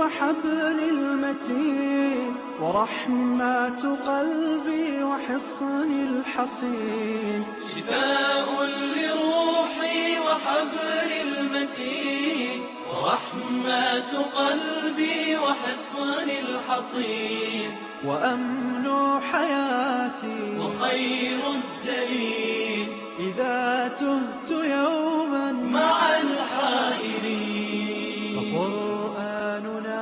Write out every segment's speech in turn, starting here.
وحبل المتين ورحمة قلبي وحصن الحصين شفاء لروحي وحبل المتين ورحمة قلبي وحصن الحصين وأمن حياتي وخير الدليل إذا تهت يوما مع الحائرين فقرآننا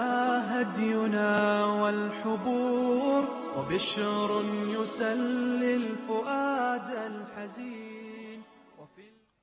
هدينا والحبور وبشر يسلي الفؤاد الحزين وفي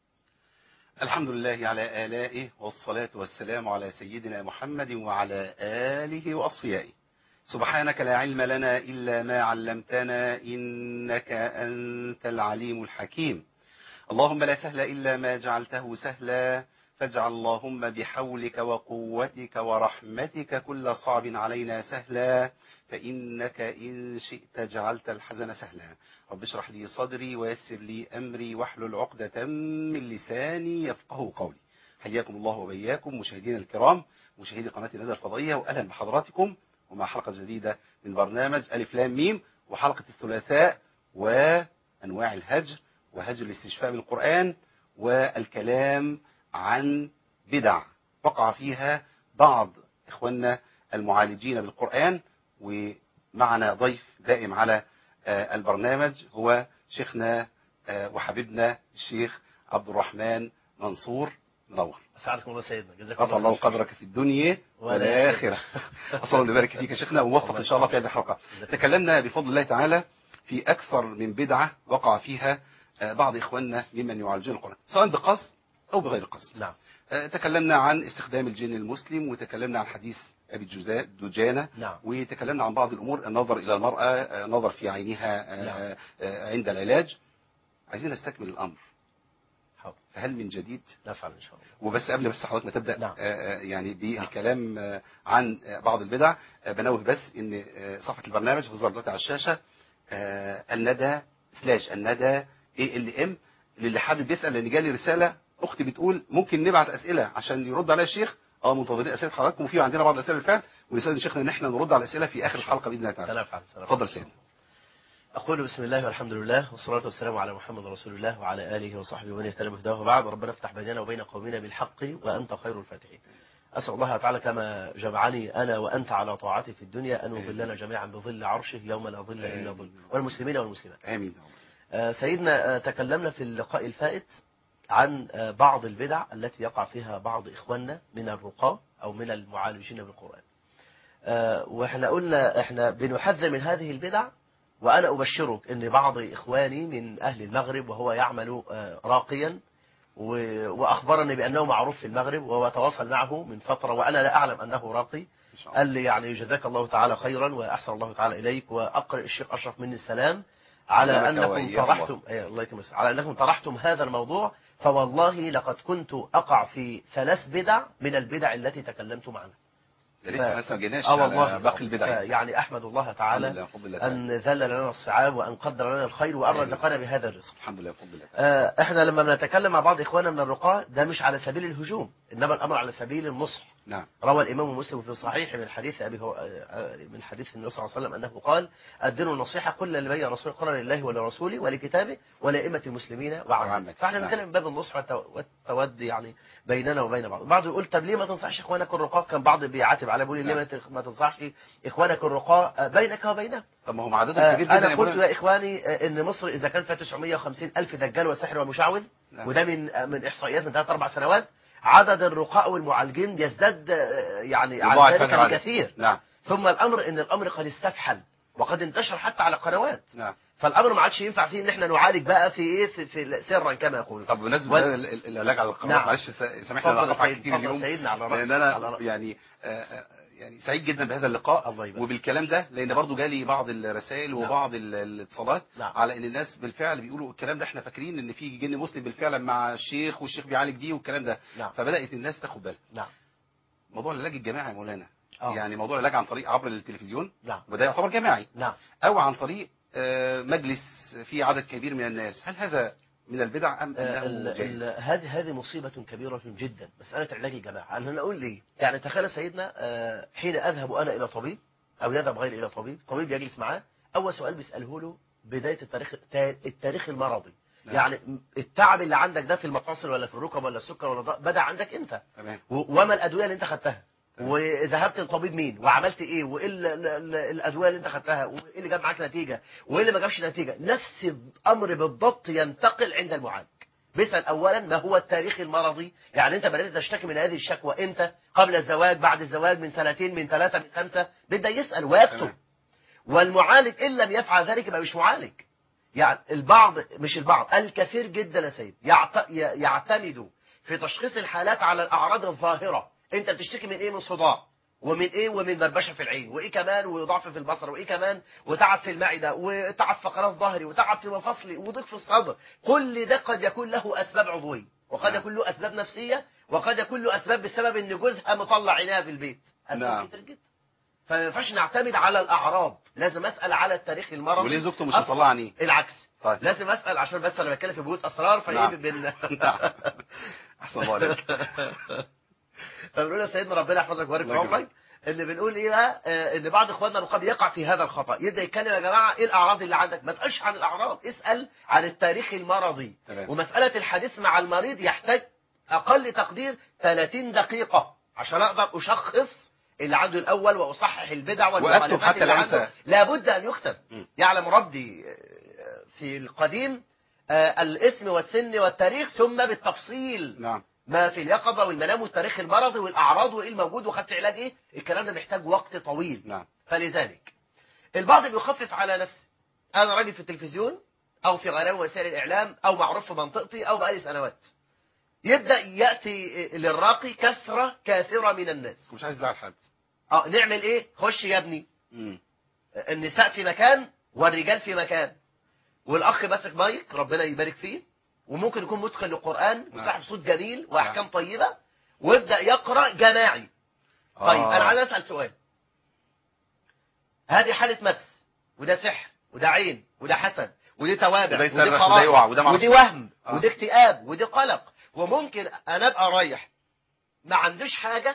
الحمد لله على آلائه والصلاة والسلام على سيدنا محمد وعلى آله وأصفيائه سبحانك لا علم لنا إلا ما علمتنا إنك أنت العليم الحكيم اللهم لا سهل إلا ما جعلته سهلا فاجعل اللهم بحولك وقوتك ورحمتك كل صعب علينا سهلا فإنك إن شئت جعلت الحزن سهلا رب اشرح لي صدري ويسر لي أمري واحلل عقدة من لساني يفقه قولي حياكم الله وبياكم مشاهدينا الكرام مشاهدي قناة الندى الفضائية وأهلا بحضراتكم ومع حلقة جديدة من برنامج ألف لام ميم وحلقة الثلاثاء وأنواع الهجر وهجر الاستشفاء بالقرآن والكلام عن بدع وقع فيها بعض إخواننا المعالجين بالقرآن ومعنا ضيف دائم على آه، البرنامج هو شيخنا آه، وحبيبنا الشيخ عبد الرحمن منصور منور اسعدكم الله سيدنا جزاك رفع الله خير. قدرك في الدنيا والآخرة. والآخرة أسأل الله يبارك فيك يا شيخنا ووفق إن شاء الله في هذه الحلقة تكلمنا بفضل الله تعالى في أكثر من بدعة وقع فيها آه، بعض إخواننا ممن يعالجون القرآن سواء بقصد أو بغير قصد نعم آه، تكلمنا عن استخدام الجن المسلم وتكلمنا عن حديث أبي الجزاء دجانة نعم وتكلمنا عن بعض الأمور النظر إلى المرأة آه، نظر في عينها آه، نعم. آه، عند العلاج عايزين نستكمل الأمر حاضر فهل من جديد نفعل ان شاء الله وبس قبل بس حضرتك ما تبدا نعم. آه، آه، يعني بالكلام آه، عن آه، بعض البدع آه، بنوه بس ان آه، صفحه البرنامج هتظهر دلوقتي على الشاشه آه، الندى سلاش الندى اي ال ام للي حابب يسال لان جالي رساله اختي بتقول ممكن نبعت اسئله عشان يرد عليها الشيخ اه منتظرين اسئله حضراتكم وفي عندنا بعض الاسئله بالفعل ونستاذن شيخنا ان احنا نرد على الاسئله في اخر الحلقه باذن الله تعالى سنفعل سنفعل اتفضل سيدنا أقول بسم الله والحمد لله والصلاة والسلام على محمد رسول الله وعلى آله وصحبه ومن اهتدى بهداه وبعد ربنا افتح بيننا وبين قومنا بالحق وأنت خير الفاتحين أسأل الله تعالى كما جمعني أنا وأنت على طاعته في الدنيا أن يظلنا جميعا بظل عرشه يوم لا ظل إلا ظل والمسلمين والمسلمات امين آه، سيدنا آه، تكلمنا في اللقاء الفائت عن آه، بعض البدع التي يقع فيها بعض إخواننا من الرقاة أو من المعالجين بالقرآن آه، واحنا قلنا احنا بنحذر من هذه البدع وأنا أبشرك أن بعض إخواني من أهل المغرب وهو يعمل آه، راقيا و- وأخبرني بأنه معروف في المغرب وهو تواصل معه من فترة وأنا لا أعلم أنه راقي ان شاء الله قال لي يعني جزاك الله تعالى خيرا وأحسن الله تعالى إليك وأقرئ الشيخ أشرف مني السلام على سلامك أنكم وإياه طرحتم أي الله يكرمك على أنكم طرحتم هذا الموضوع فوالله لقد كنت أقع في ثلاث بدع من البدع التي تكلمتم عنها ده لسه لسه ما جيناش اه والله على باقي البدع يعني أحمد الله الحمد تعالى لله بفضل الله تعالى. أن ذل لنا الصعاب وأن قدر لنا الخير وأن رزقنا بهذا الرزق الحمد لله بفضل الله تعالى. آه، احنا لما بنتكلم مع بعض اخواننا من الرقاة ده مش على سبيل الهجوم انما الامر على سبيل النصح نعم روى الامام مسلم في صحيح من حديث ابي هو- آه، من حديث النبي صلى الله عليه وسلم انه قال الدين النصيحه كل اللي بين رسول قال لله ولرسوله ولكتابه ولائمه المسلمين وعامه وعامة. فاحنا نعم. بنتكلم من باب النصح والتو- والتود يعني بيننا وبين بعض بعض يقول طب ليه ما تنصحش اخوانك الرقاة كان بعض بيعاتب على بيقول لي ليه ما تخ- ما تنصحش اخوانك الرقاة آه، بينك وبينهم طب ما هم عددهم آه، كبير جدا انا يا قلت مولانا. يا اخواني آه، ان مصر اذا كان فيها 950 الف دجال وساحر ومشعوذ نعم. وده من آه، من احصائيات من ثلاث اربع سنوات عدد الرقاء والمعالجين يزداد آه، يعني يضاعف عن هذا ذلك العدد. بكثير نعم ثم الامر ان الامر قد استفحل وقد انتشر حتى على قنوات نعم فالامر ما عادش ينفع فيه ان احنا نعالج بقى في ايه في, في سرا كما يقول طب بمناسبه وال- ده ال- ال- العلاج على القناه نعم. معلش سا- سامحني اتفضل انا يا اقطع سيد، كتير اتفضل اليوم سيدنا على رأسي، لان على انا رأسي. يعني آه، آه، يعني سعيد جدا بهذا اللقاء الله يبارك. وبالكلام ده لان برضو جالي بعض الرسائل نعم. وبعض ال- الاتصالات نعم. على ان الناس بالفعل بيقولوا الكلام ده احنا فاكرين ان في جن مسلم بالفعل مع الشيخ والشيخ بيعالج دي والكلام ده نعم فبدات الناس تاخد بالها نعم موضوع العلاج الجماعي يا مولانا آه. يعني موضوع العلاج عن طريق عبر التلفزيون نعم وده يعتبر جماعي نعم او عن طريق آه، مجلس فيه عدد كبير من الناس هل هذا من البدع ام آه، انه ال- جائز ال- هذه هذه مصيبة كبيرة جدا مسألة علاج الجماعة أنا أقول ليه يعني تخيل سيدنا آه، حين أذهب أنا إلى طبيب أو يذهب غيري إلى طبيب طبيب يجلس معاه أول سؤال بيسأله له بداية التاريخ التاريخ المرضي نعم. يعني التعب اللي عندك ده في المفاصل ولا في الركب ولا السكر ولا ده بدأ عندك امتى تمام و- وما الادويه اللي انت خدتها تمام. وذهبت لطبيب مين وعملت ايه وايه ال- ال- ال- الادويه اللي انت خدتها وايه اللي جاب معاك نتيجه وايه اللي ما جابش نتيجه نفس الامر بالضبط ينتقل عند المعالج بيسال اولا ما هو التاريخ المرضي يعني انت بدات تشتكي من هذه الشكوى امتى قبل الزواج بعد الزواج من سنتين من ثلاثه من خمسه بدا يسال ويكتب تمام. والمعالج ان لم يفعل ذلك يبقى مش معالج يعني البعض مش البعض الكثير جدا يا سيد يعت- ي- يعتمد في تشخيص الحالات على الاعراض الظاهره انت بتشتكي من ايه من صداع ومن ايه ومن بربشه في العين وايه كمان وضعف في البصر وايه كمان وتعب في المعده وتعب فقرات ظهري وتعب في مفاصلي وضيق في الصدر كل ده قد يكون له اسباب عضويه وقد نعم. يكون له اسباب نفسيه وقد يكون له اسباب بسبب ان جوزها مطلع عينيها في البيت اسباب نعم. كتير جدا فما ينفعش نعتمد على الاعراض لازم اسال على التاريخ المرضي وليه زوجته مش أصلاً. مطلعه عينيه العكس طيب لازم اسال عشان بس انا بتكلم في بيوت اسرار فايه نعم. بن نعم. احسن الله عليك فبنقول يا سيدنا ربنا يحفظك ويبارك في الله يكرمك. عمرك ان بنقول ايه بقى آه، ان بعض اخواننا الرقاب يقع في هذا الخطا يبدا يتكلم يا جماعه ايه الاعراض اللي عندك ما تسالش عن الاعراض اسال عن التاريخ المرضي تمام. ومساله الحديث مع المريض يحتاج اقل تقدير 30 دقيقه عشان اقدر اشخص اللي عنده الاول واصحح البدع والمخالفات حتى اللي لا عنده أنسى. لابد ان يكتب مم. يعلم ربي آه، في القديم آه، الاسم والسن والتاريخ ثم بالتفصيل نعم ما في اليقظة والمنام والتاريخ المرضي والأعراض وإيه الموجود وخدت علاج إيه الكلام ده محتاج وقت طويل نعم فلذلك البعض بيخفف على نفسه أنا راجل في التلفزيون أو في غيره وسائل الإعلام أو معروف في منطقتي أو بقالي سنوات يبدأ يأتي للراقي كثرة كاثرة من الناس مش عايز ازعل حد اه نعمل إيه خش يا ابني مم. النساء في مكان والرجال في مكان والاخ ماسك مايك ربنا يبارك فيه وممكن يكون متقن للقران وصاحب صوت جميل واحكام طيبه ويبدا يقرا جماعي طيب آه. انا عايز اسال سؤال هذه حاله مس وده سحر وده عين وده حسد ودي توابع وده ودي يصرخ قرار وده يقع وده معرفش ودي وهم آه. ودي اكتئاب ودي قلق وممكن انا ابقى رايح ما عندوش حاجه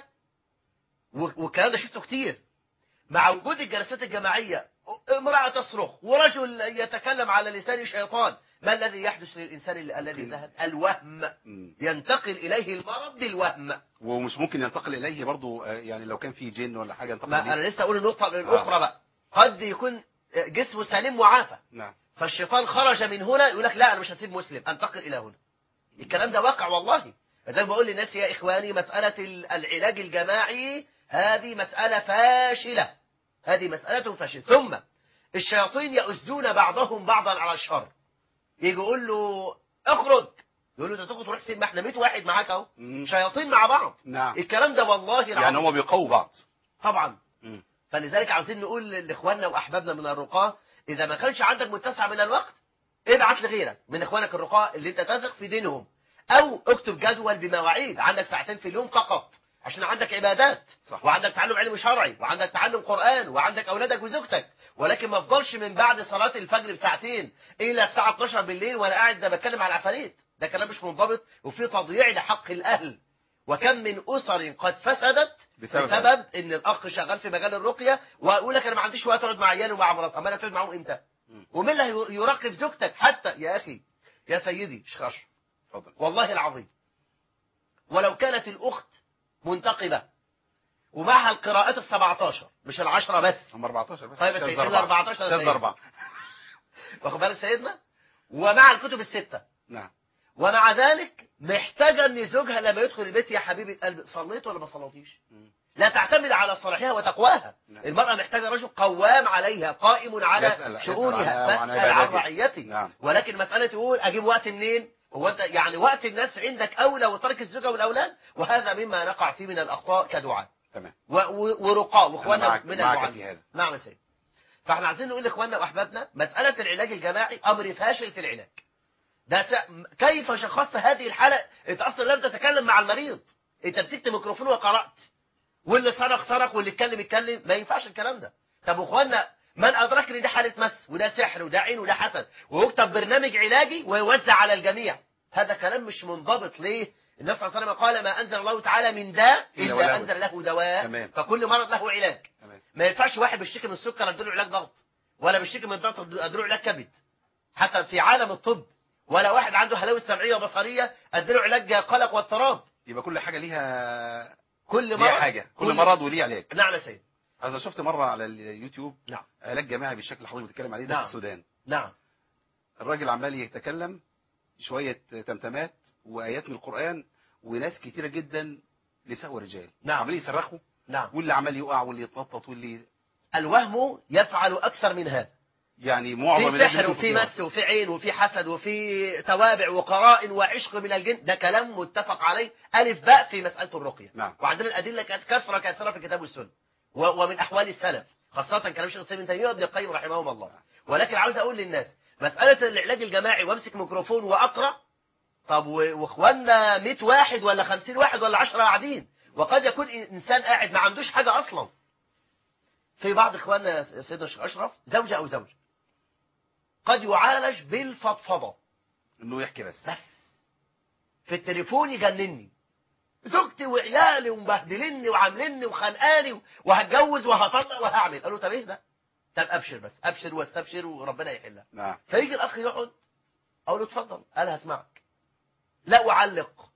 و- والكلام ده شفته كتير مع وجود الجلسات الجماعية امرأة تصرخ ورجل يتكلم على لسان شيطان ما الذي يحدث للإنسان ال- الذي ممكن. ذهب الوهم مم. ينتقل إليه المرض بالوهم ومش ممكن ينتقل اليه برضو آه، يعني لو كان في جن ولا حاجه ينتقل ما اليه أنا لسه أقول النقطة الأخرى بقى قد يكون جسمه سليم معافى نعم فالشيطان خرج من هنا يقول لك لا أنا مش هسيب مسلم أنتقل إلى هنا الكلام ده واقع والله زي ما بقول للناس يا إخواني مسألة ال- العلاج الجماعي هذه مسألة فاشلة هذه مسألة فاشلة ثم الشياطين يؤذون بعضهم بعضا على الشر يجي يقول له اخرج يقول له انت تاخد تروح فين ما احنا 100 واحد معاك اهو مم. شياطين مع بعض نعم الكلام ده والله العظيم يعني هو بيقووا بعض طبعا مم. فلذلك عاوزين نقول لاخواننا واحبابنا من الرقاه اذا ما كانش عندك متسع من الوقت ابعت لغيرك من اخوانك الرقاه اللي انت تثق في دينهم او اكتب جدول بمواعيد عندك ساعتين في اليوم فقط عشان عندك عبادات صح. وعندك تعلم علم شرعي وعندك تعلم قرآن وعندك أولادك وزوجتك ولكن ما تفضلش من بعد صلاة الفجر بساعتين إلى الساعة 12 بالليل وأنا قاعد ده بتكلم على العفاريت ده كلام مش منضبط وفي تضييع لحق الأهل وكم من أسر قد فسدت بسبب بسبب ان الاخ شغال في مجال الرقيه واقول لك انا ما عنديش وقت اقعد مع عيالي ومع مراتي امال هتقعد معاهم امتى؟ مم. ومين اللي هي- يراقب زوجتك حتى يا اخي يا سيدي شيخ اشرف اتفضل والله العظيم ولو كانت الاخت منتقبه ومعها القراءات ال 17 مش العشرة بس هم 14 بس طيب يا شاذ سيدي، أربعة. إلا 14 يا شاذ سيدي. أربعة واخد بالك سيدنا ومع الكتب السته نعم ومع ذلك محتاجه ان زوجها لما يدخل البيت يا حبيبي قلبي صليت ولا ما صليتيش؟ مم. لا تعتمد على صلاحها وتقواها نعم. المرأة محتاجة رجل قوام عليها قائم على يسأل- يسأل شؤونها عنها وعن فاسأل عن عبادته. رعيته نعم. ولكن مسألة يقول أجيب وقت منين هو أنت يعني وقت الناس عندك أولى وترك الزوجة والأولاد وهذا مما نقع فيه من الأخطاء كدعاء تمام و- و- ورقاء أنا واخواننا معك, من معك المعلم في هذا نعم يا سيدي فاحنا عايزين نقول لاخواننا واحبابنا مسألة العلاج الجماعي أمر فاشل في العلاج ده س... كيف شخصت هذه الحالة انت اصلا لم تتكلم مع المريض انت مسكت ميكروفون وقرأت واللي صرخ صرخ واللي اتكلم اتكلم ما ينفعش الكلام ده طب واخوانا من ادرك ان دي حاله مس وده سحر وده عين وده حسد ويكتب برنامج علاجي ويوزع على الجميع هذا كلام مش منضبط ليه النبي صلى الله عليه وسلم قال ما انزل الله تعالى من داء إلا الا وله. انزل له دواء تمام. فكل مرض له علاج تمام ما ينفعش واحد بيشتكي من السكر اديله علاج ضغط ولا بيشتكي من الضغط اديله علاج كبد حتى في عالم الطب ولا واحد عنده هلاوس سمعيه وبصريه اديله علاج قلق واضطراب يبقى كل حاجه ليها كل ليها مرض حاجه كل مرض وليه علاج نعم يا سيد انا شفت مره على اليوتيوب نعم. علاج جماعي بالشكل اللي حضرتك بتتكلم عليه ده نعم. في السودان نعم الراجل عمال يتكلم شويه تمتمات وايات من القران وناس كتيره جدا نساء ورجال نعم. عمالين يصرخوا نعم واللي عمال يقع واللي يتنطط واللي الوهم يفعل اكثر من هذا يعني معظم في الناس سحر بتشوف وفي فيها. مس وفي عين وفي حسد وفي توابع وقرائن وعشق من الجن ده كلام متفق عليه ألف باء في مسألة الرقية نعم. وعندنا الأدلة كانت كثرة كثيرة في الكتاب والسنة و- ومن أحوال السلف خاصة كلام شيخ الإسلام ابن تيمية وابن القيم رحمهم الله ولكن عاوز أقول للناس مسألة العلاج الجماعي وامسك ميكروفون وأقرأ طب و- واخواننا 100 واحد ولا 50 واحد ولا 10 قاعدين وقد يكون إنسان قاعد ما عندوش حاجة أصلا في بعض إخواننا يا سيدنا الشيخ أشرف زوجة أو زوج قد يعالج بالفضفضة انه يحكي بس بس في التليفون يجنني زوجتي وعيالي ومبهدلني وعامليني وخانقاني وهتجوز وهطلق وهعمل قال له طب ايه ده؟ طب ابشر بس ابشر واستبشر وربنا يحلها نعم فيجي الاخ يقعد اقول له اتفضل قال هسمعك لا اعلق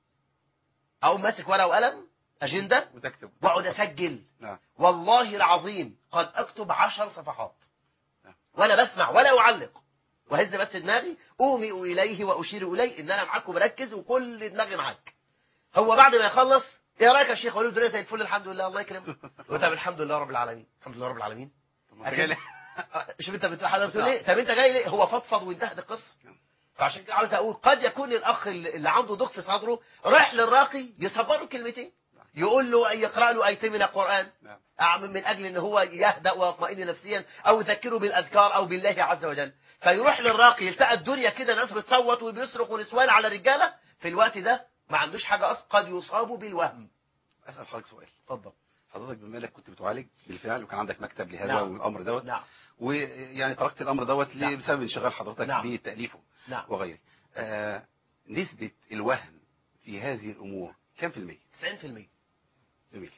او ماسك ورقه وقلم اجنده وتكتب واقعد اسجل نعم والله العظيم قد اكتب عشر صفحات نعم. ولا بسمع ولا اعلق وهز بس دماغي اومئ اليه واشير اليه ان انا معاك ومركز وكل دماغي معاك هو بعد ما يخلص ايه رايك يا شيخ اقول له الدنيا زي الفل الحمد لله الله يكرمك قلت طب الحمد لله رب العالمين الحمد لله رب العالمين طب ما أنت جاي ليه؟ شوف انت بتقول حضرتك بتقول ايه طب انت جاي ليه هو فضفض وانتهت القصه فعشان كده عاوز اقول قد يكون الاخ اللي اللي عنده ضيق في صدره رايح للراقي يصبره كلمتين يقول له يقرا له ايتين من القران نعم أعمل من أجل أن هو يهدأ ويطمئن نفسيا أو يذكره بالأذكار أو بالله عز وجل فيروح للراقي يلتقى الدنيا كده ناس بتصوت وبيصرخ ونسوان على رجالة في الوقت ده ما عندوش حاجة أصلا قد يصاب بالوهم اسال حضرتك سؤال اتفضل حضرتك بما انك كنت بتعالج بالفعل وكان عندك مكتب لهذا نعم. والامر دوت نعم ويعني تركت الامر دوت ليه؟ نعم. بسبب انشغال حضرتك نعم. بتاليفه نعم وغيره آه نسبه الوهم في هذه الامور كم في المية 90% جميل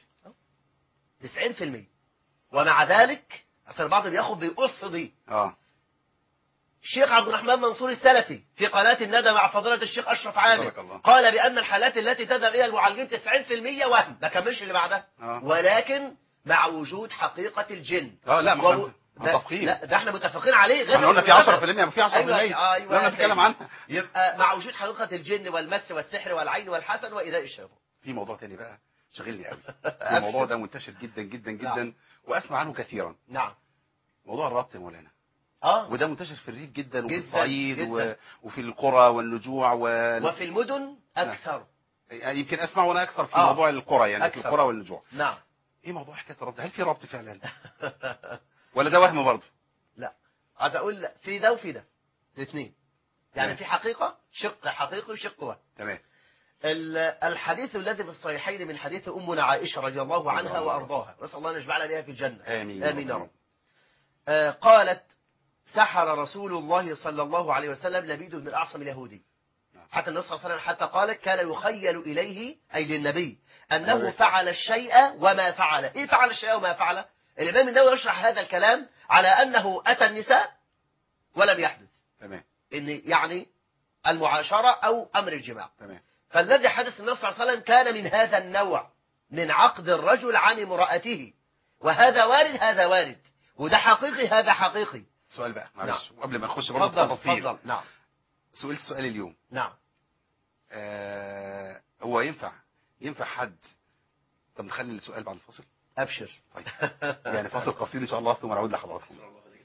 90% ومع ذلك أصل البعض بياخد بيقص دي اه الشيخ عبد الرحمن منصور السلفي في قناة الندى مع فضيلة الشيخ أشرف عامر بارك الله. قال بأن الحالات التي تذهب إلى المعالجين 90% وهم ما كملش اللي بعدها اه ولكن مع وجود حقيقة الجن اه لا ما وهو- احنا ده- متفقين لا ده احنا متفقين عليه غير احنا قلنا في 10% في 10% ايوه ايوه لما نتكلم عنها يبقى مع وجود حقيقة الجن والمس والسحر والعين والحسد وإيذاء الشيطان في موضوع تاني بقى شغلني قوي الموضوع ده منتشر جدا جدا جدا واسمع عنه كثيرا نعم موضوع الربط يا مولانا اه وده منتشر في الريف جدا وفي جداً، الصعيد و... جداً. وفي القرى والنجوع و... وفي المدن أكثر يعني يمكن اسمع وانا اكثر في آه. موضوع القرى يعني في أكثر. القرى والنجوع نعم ايه موضوع حكايه الربط هل في ربط فعلا ولا ده وهم برضه لا عايز أقول لا، في ده وفي ده الاثنين يعني تمام. في حقيقة شق حقيقي وشق وهم تمام ال- الحديث الذي في الصحيحين من حديث أمنا عائشة رضي الله عنها الله. وأرضاها نسأل الله أن يجمعنا بها في الجنة امين آمين يا رب آه، قالت سحر رسول الله صلى الله عليه وسلم لبيد بن الأعصم اليهودي نعم. حتى النبي صلى الله عليه وسلم حتى قالت كان يخيل إليه أي للنبي أنه أيوة. فعل الشيء وما فعل إيه فعل الشيء وما فعل الإمام النووي يشرح هذا الكلام على أنه أتى النساء ولم يحدث تمام إن يعني المعاشرة أو أمر الجماع تمام فالذي حدث النبي صلى الله عليه وسلم كان من هذا النوع من عقد الرجل عن امرأته وهذا وارد هذا وارد وده حقيقي هذا حقيقي سؤال بقى معلش وقبل ما نخش برضه في تفضل التفاصيل تفضل نعم سئلت سؤال اليوم نعم آه هو ينفع ينفع حد طب نخلي السؤال بعد الفاصل أبشر طيب يعني فاصل قصير ان شاء الله ثم نعود لحضراتكم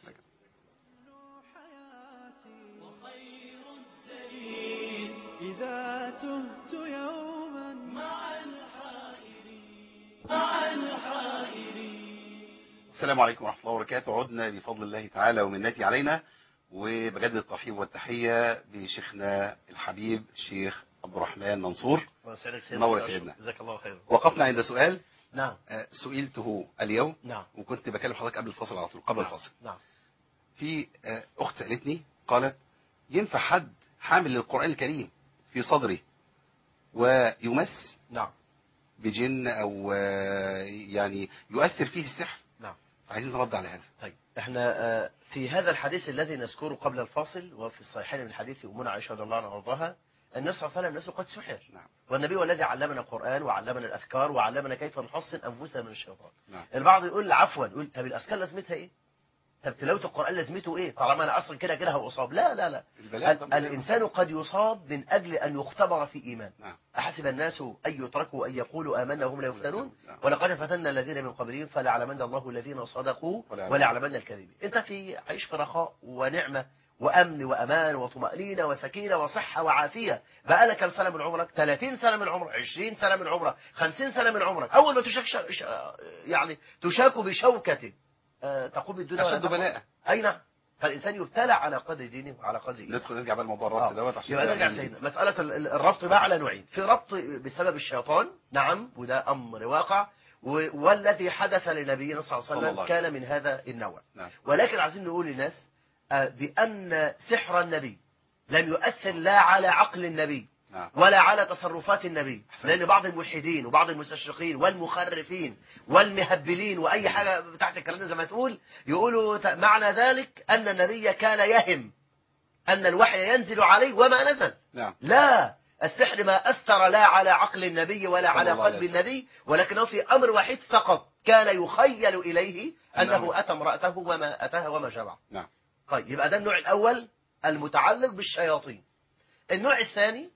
حياتي وخير الدليل إذا تهت يوما مع الحائرين مع الحائرين السلام عليكم ورحمة الله وبركاته عدنا بفضل الله تعالى ومنته علينا وبجدد الترحيب والتحية بشيخنا الحبيب الشيخ عبد الرحمن منصور الله يسعدك منور يا سيدنا. جزاك الله خيرا وقفنا عند سؤال نعم آه، سئلته اليوم نعم وكنت بكلم حضرتك قبل الفاصل على طول قبل الفاصل نعم في آه، اخت سالتني قالت ينفع حد حامل للقران الكريم في صدره ويمس نعم بجن او آه، يعني يؤثر فيه السحر نعم عايزين نرد على هذا طيب احنا آه، في هذا الحديث الذي نذكره قبل الفاصل وفي الصحيحين من حديث امنا عائشه رضي الله عنها وارضاها النبي صلى الله عليه وسلم نفسه قد سحر نعم. والنبي هو الذي علمنا القران وعلمنا الاذكار وعلمنا كيف نحصن انفسنا من الشيطان نعم. البعض يقول عفوا يقول طب الاذكار لازمتها ايه طب تلاوه القران لازمته ايه طالما انا اصلا كده كده هاصاب لا لا لا البلاء ال- طبعاً. الانسان قد يصاب من اجل ان يختبر في ايمان نعم أحسب الناس أن يتركوا أن يقولوا آمنا وهم لا يفتنون نعم. ولقد فتنا الذين من قبلهم فليعلمن الله الذين صدقوا وليعلمن. وليعلمن الكاذبين أنت في عيش في رخاء ونعمة وأمن وأمان وطمأنينة وسكينة وصحة وعافية بقى لك كم سنة من عمرك 30 سنة من عمرك 20 سنة من عمرك 50 سنة من عمرك أول ما تشاك ش- ش- يعني تشاك بشوكة آه، تقوم الدنيا ولا اشد تقوم. بلاء أي نعم فالإنسان يبتلى على قدر دينه وعلى قدر إيمانه ندخل نرجع بقى لموضوع الربط آه. دوت عشان يبقى ده نرجع مهم سيدنا جداً. مسألة ال- ال- الربط بقى على نوعين في ربط بسبب الشيطان نعم وده أمر واقع و- والذي حدث لنبينا صلى الله صلى عليه الله وسلم عليه كان من هذا النوع نعم ولكن عايزين نقول للناس آه، بأن سحر النبي لم يؤثر لا على عقل النبي نعم ولا على تصرفات النبي أحسنت. لأن بعض الملحدين وبعض المستشرقين والمخرفين والمهبلين وأي حاجة تحت الكلام ده زي ما تقول يقولوا ت- معنى ذلك أن النبي كان يهم أن الوحي ينزل عليه وما نزل نعم لا السحر ما أثر لا على عقل النبي ولا صلى على الله عليه قلب وسلم. النبي ولكنه في أمر وحيد فقط كان يخيل إليه أنه- أنه أتى امرأته وما أتاها وما جمع نعم طيب يبقى ده النوع الأول المتعلق بالشياطين النوع الثاني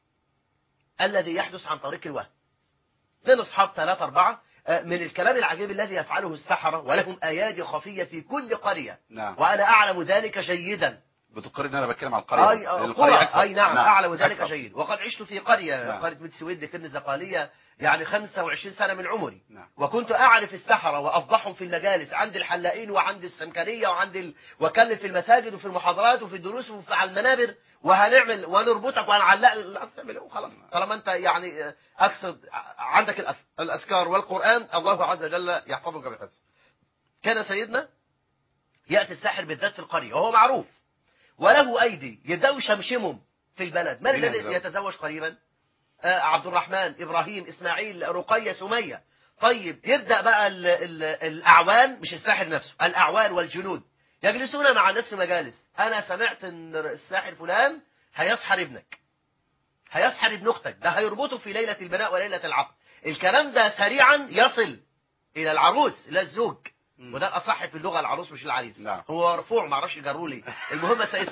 الذي يحدث عن طريق الوهم اثنين أصحاب ثلاثة أربعة آه، من الكلام العجيب الذي يفعله السحرة ولهم أيادي خفية في كل قرية نعم وأنا أعلم ذلك جيدا بتقر ان انا بتكلم عن القريه أي, لأن قرى القرية أكثر. أي نعم, أعلم ذلك أكثر. جيد وقد عشت في قرية نعم. قرية بنت سويد كن زقالية يعني 25 سنة من عمري نعم وكنت أعرف السحرة وأفضحهم في المجالس عند الحلاقين وعند السمكرية وعند ال... وأكلم في المساجد وفي المحاضرات وفي الدروس وفي على المنابر وهنعمل ونربطك وهنعلق الأصل تعمل إيه خلاص طالما أنت يعني آه، أقصد ع- عندك الأس- الأذكار والقرآن الله عز وجل يحفظك بحفظ كان سيدنا يأتي الساحر بالذات في القرية وهو معروف وله أيدي يبدأوا يشمشمهم في البلد من مين الذي يتزوج؟ يتزوج قريبا آه، عبد الرحمن إبراهيم إسماعيل رقية سمية طيب يبدأ بقى ال ال الأعوان مش الساحر نفسه الأعوان والجنود يجلسون مع الناس في مجالس أنا سمعت أن الساحر فلان هيسحر ابنك هيسحر ابن أختك ده هيربطه في ليلة البناء وليلة العقد الكلام ده سريعا يصل إلى العروس إلى الزوج مم. وده الأصح في اللغة العروس مش العريس نعم. هو مرفوع معرفش جروا لي المهم سيد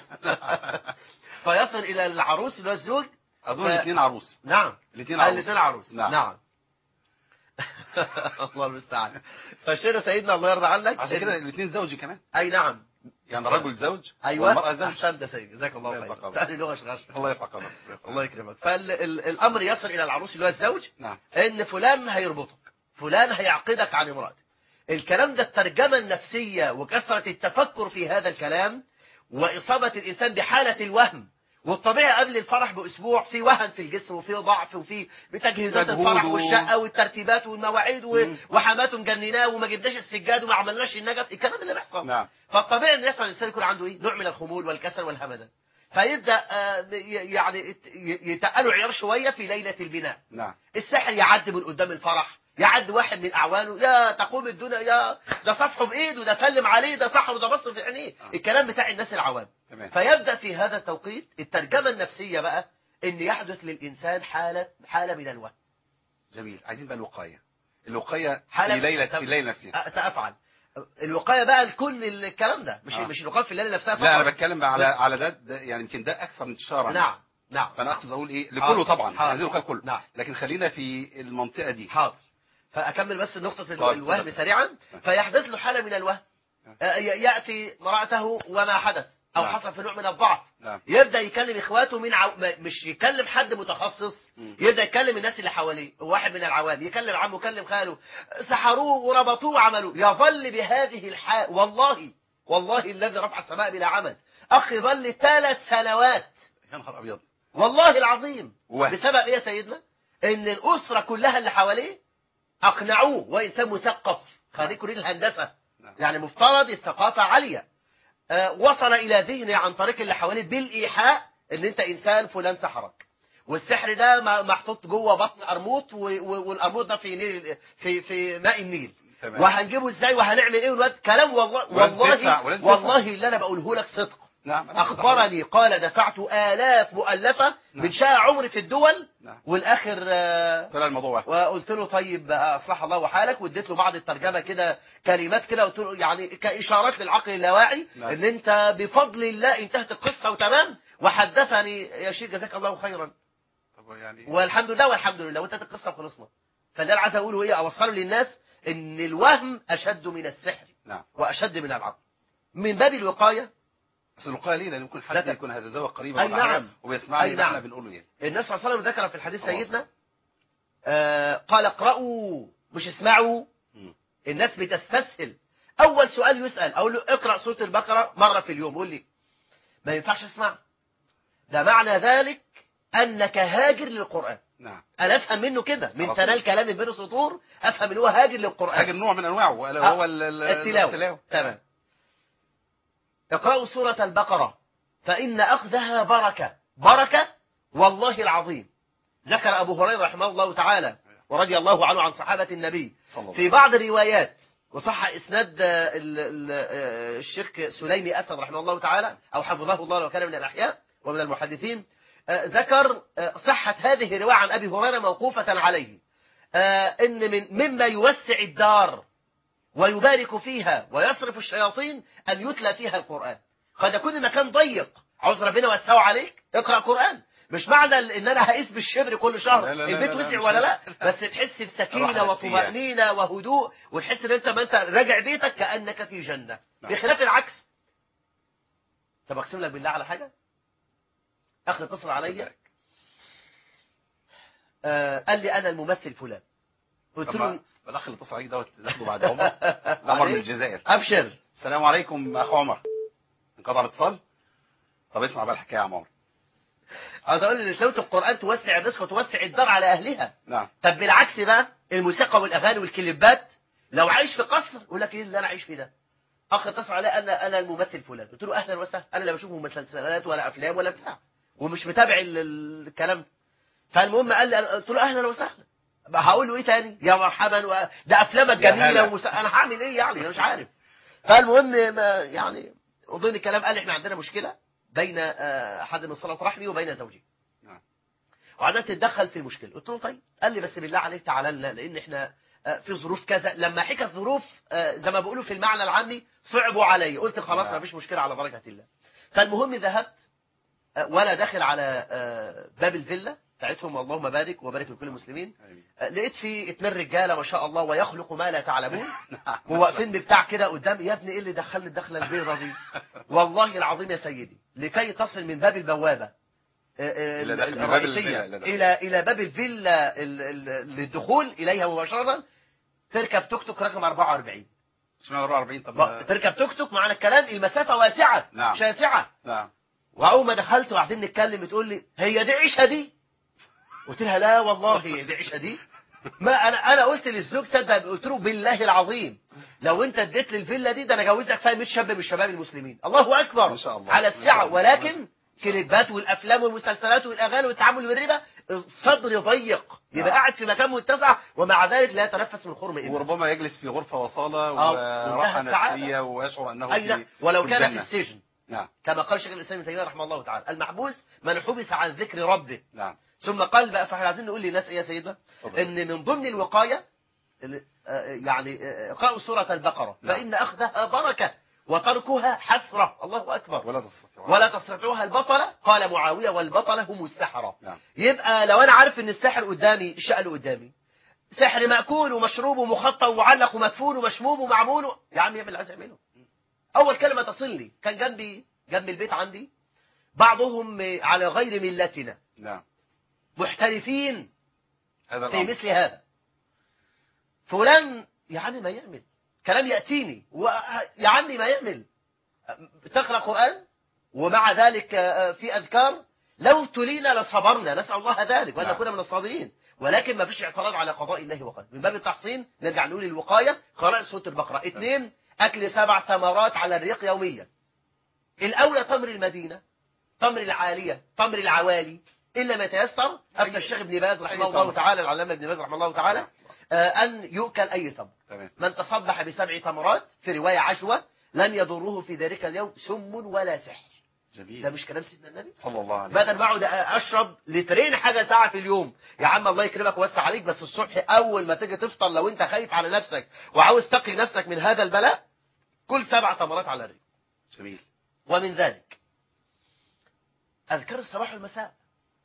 فيصل إلى العروس إلى الزوج اظن ف- الاثنين عروس نعم الاثنين عروس الاثنين عروس نعم. نعم الله المستعان فشينا سيدنا الله يرضى عنك عشان كده الاثنين زوجي كمان اي نعم يعني الرجل زوج ايوه والمرأة زوج احسنت يا سيدي جزاك الله الله خير يرفع قدرك. تاني لغه شغال الله يرفع قدرك الله يكرمك فالامر يصل الى العروس اللي هو الزوج نعم ان فلان هيربطك فلان هيعقدك عن امرأتك الكلام ده الترجمة النفسية وكثرة التفكر في هذا الكلام وإصابة الإنسان بحالة الوهم والطبيعي قبل الفرح بأسبوع في وهن في الجسم وفي ضعف وفي بتجهيزات مجهود الفرح و- والشقة والترتيبات والمواعيد و- مم. وحماته مجنناه وما جبناش السجاد وما عملناش النجف الكلام اللي بيحصل نعم فالطبيعي ان يحصل الانسان يكون عنده ايه نوع من الخمول والكسل والهمدان فيبدا آه، ي- يعني يت- يتقلوا عيار شويه في ليله البناء نعم الساحر يعدي من قدام الفرح يعدي واحد من اعوانه يا تقوم الدنيا يا ده صفحه بايده ده سلم عليه ده سحر وده بص في عينيه الكلام بتاع الناس العوام تمام فيبدا في هذا التوقيت الترجمه النفسيه بقى ان يحدث للانسان حاله حاله من الوهم جميل عايزين بقى الوقاية الوقاية في حالة ليلة طب- في الليلة نفسها أه، سافعل الوقايه بقى لكل الكلام ده مش آه. مش الوقايه في الليله نفسها لا انا فقط. بتكلم على على ده, ده يعني يمكن ده اكثر انتشارا نعم نعم فانا اقصد اقول ايه حاضر. لكله طبعا حاضر. عايزين الوقاية كله نعم. لكن خلينا في المنطقة دي حاضر فأكمل بس نقطة طيب، الوهم اتفضل. سريعا فيحدث له حالة من الوهم آه، ي- يأتي امرأته وما حدث أو نعم. حصل في نوع من الضعف نعم يبدأ يكلم إخواته من عو... ما- مش يكلم حد متخصص مم. يبدأ يكلم الناس اللي حواليه واحد من العوام يكلم عمه يكلم خاله سحروه وربطوه وعملوه يظل بهذه الحال والله والله الذي رفع السماء بلا عمل أخ يظل ثلاث سنوات يا نهار ابيض والله العظيم وهم. بسبب ايه يا سيدنا ان الاسره كلها اللي حواليه اقنعوه وانسان مثقف خريج كليه الهندسه نعم. يعني مفترض الثقافه عاليه آه، وصل الى ذهني عن طريق اللي حواليه بالايحاء ان انت انسان فلان سحرك والسحر ده م- محطوط جوه بطن قرموط و- و- والقرموط ده في نيل في في ماء النيل تمام. وهنجيبه ازاي وهنعمل ايه والواد كلام والله ولازم تدفع- والله ولازم تدفع. والله اللي انا بقوله لك صدق نعم أنا اخبرني قال دفعت الاف مؤلفه نعم. من شاء عمري في الدول نعم. والاخر آه، طلع الموضوع واحد وقلت له طيب بقى اصلح الله حالك واديت له بعض الترجمه كده كلمات كده قلت له يعني كاشارات للعقل اللاواعي نعم. ان انت بفضل الله انتهت القصه وتمام وحدثني يا شيخ جزاك الله خيرا طب يعني والحمد لله والحمد لله وانتهت القصه وخلصنا فاللي انا عايز اقوله ايه اوصله للناس ان الوهم اشد من السحر نعم واشد من العقل من باب الوقايه بس الوقايه ليه لان ممكن لا حد ت- يكون هيتزوج قريبا أي ولا حاجة نعم. وبيسمعني أي يبقى احنا نعم. بنقول له ايه النبي صلى الله عليه وسلم ذكر في الحديث صلى الله عليه سيدنا آه قال اقرأوا مش اسمعوا مم. الناس بتستسهل اول سؤال يسأل اقول له اقرأ سورة البقرة مرة في اليوم يقول لي ما ينفعش اسمع ده معنى ذلك انك هاجر للقرآن نعم انا افهم منه كده من على طول. تنال كلام بين السطور افهم ان هو هاجر للقرآن حاجه نوع من انواعه ولا آه، هو ال- ال- التلاوة تمام اقرأوا سورة البقرة فإن أخذها بركة بركة والله العظيم ذكر أبو هريرة رحمه الله تعالى ورضي الله عنه عن صحابة النبي صلى الله في بعض الروايات وصح إسناد آه، ال- ال- آه، الشيخ سليمي أسد رحمه الله تعالى أو حفظه الله لو كان من الأحياء ومن المحدثين آه، ذكر آه، صحة هذه الرواية عن أبي هريرة موقوفة عليه آه، إن من مما يوسع الدار ويبارك فيها ويصرف الشياطين أن يتلى فيها القرآن قد يكون المكان ضيق عاوز ربنا يوسعه عليك اقرأ قرآن مش معنى ان انا هقيس بالشبر كل شهر لا لا لا البيت لا لا وسع مش ولا لا لا. بس تحس بسكينة راحة نفسية. وطمأنينة وهدوء وتحس ان انت ما انت راجع بيتك كأنك في جنة نعم. بخلاف العكس طب اقسم لك بالله على حاجة اخي اتصل عليا صدقك. آه قال لي انا الممثل فلان قلت طب له ما ما الاخ اللي اتصل عليك دوت ناخده بعد عمر عمر من بعدين؟ الجزائر ابشر السلام عليكم اخ عمر انقطع الاتصال طب اسمع بقى الحكايه يا عم عمر عاوز اقول ان تلاوه القران توسع الرزق وتوسع الدار على اهلها نعم طب بالعكس بقى الموسيقى والاغاني والكليبات لو عايش في قصر يقول لك ايه اللي انا عايش فيه ده اخ اتصل علي انا انا الممثل فلان قلت له اهلا وسهلا انا لا بشوف مسلسلات ولا افلام ولا بتاع ومش متابع ال- ال- الكلام ده فالمهم قال لي أنا- قلت له اهلا وسهلا بقى هقول له ايه تاني يا مرحبا و... ده افلامك يا جميله هلا. ومس... انا هعمل ايه يعني انا مش عارف فالمهم ما يعني اظن الكلام قال احنا عندنا مشكله بين آه، احد من صله رحمي وبين زوجي نعم. وعايزك تتدخل في المشكله قلت له طيب قال لي بس بالله عليك تعالى لنا لان احنا آه، في ظروف كذا لما حكت ظروف آه، زي ما بيقولوا في المعنى العامي صعبوا علي قلت خلاص نعم. ما فيش مشكله على بركه الله فالمهم ذهبت آه، وانا داخل على آه، باب الفيلا بتاعتهم اللهم بارك وبارك لكل المسلمين آمين. آه، لقيت في اتنين رجاله ما شاء الله ويخلق ما لا تعلمون وواقفين ببتاع كده قدامي يا ابني ايه اللي دخلني الدخله البيضه دي والله العظيم يا سيدي لكي تصل من باب البوابه آه، آه، إلى داخل من باب الفيلا، الرئيسيه إلى داخل. الى الى باب الفيلا ال- ال- للدخول اليها مباشره تركب توك توك رقم 44 اشمعنى 44 طب بقى تركب توك توك معنى الكلام المسافه واسعه نعم. شاسعه نعم واول ما دخلت وقاعدين نتكلم بتقول لي هي دي عيشه دي قلت لها لا والله هي دي عيشه دي ما انا انا قلت للزوج صدق قلت له بالله العظيم لو انت اديت لي الفيلا دي ده انا جوزك فيها 100 شاب من الشباب المسلمين الله اكبر إن شاء الله. على إن شاء السعه الله. ولكن كليبات والافلام والمسلسلات والاغاني والتعامل بالربا الصدر ضيق يبقى نعم. قاعد في مكان متسع ومع ذلك لا يتنفس من خرم إبل وربما يجلس في غرفه وصاله آه، وراحه منتهى السعادة. نفسيه ويشعر انه أي نعم في ولو في كان في الجنة. السجن نعم كما قال شيخ الاسلام ابن تيميه رحمه الله تعالى المحبوس من حبس عن ذكر ربه نعم ثم قال بقى فاحنا عايزين نقول للناس ايه يا سيدنا اتفضل. ان من ضمن الوقايه ال- آه، يعني آه، اقرأوا سورة البقرة نعم. فإن أخذها بركة وتركها حسرة الله أكبر ولا تستطيع ولا تستطيعها البطلة قال معاوية والبطلة هم السحرة نعم يبقى لو أنا عارف إن السحر قدامي الشقل قدامي سحر مأكول ومشروب ومخطط ومعلق ومدفون ومشموم ومعمول و- يا عم يعمل اللي عايز يعمله أول كلمة تصل لي كان جنبي جنب البيت عندي بعضهم على غير ملتنا نعم محترفين هذا في الامر مثل هذا فلان يا عمي ما يعمل كلام يأتيني و... يا عمي ما يعمل تقرأ قرآن ومع ذلك آه، في أذكار لو تلينا لصبرنا نسأل الله ذلك وأن نعم. نكون من الصابرين ولكن ما فيش اعتراض على قضاء الله وقدره من باب التحصين نرجع نقول الوقايه قراءه سوره البقره اثنين اكل سبع تمرات على الريق يوميا الاولى تمر المدينه تمر العاليه تمر العوالي الا ما يتيسر افتى الشيخ ابن باز رحمه أي الله تمر. تعالى العلامه ابن باز رحمه الله تعالى آه، ان يؤكل اي تمر تمام من تصبح بسبع تمرات في روايه عشوه لم يضره في ذلك اليوم سم ولا سحر ده جميل مش كلام سيدنا النبي صلى الله عليه بدل وسلم ما اقعد اشرب لترين حاجه ساعه في اليوم يا عم الله يكرمك ويوسع عليك بس الصبح اول ما تيجي تفطر لو انت خايف على نفسك وعاوز تقي نفسك من هذا البلاء كل سبع تمرات على الريق جميل ومن ذلك اذكار الصباح والمساء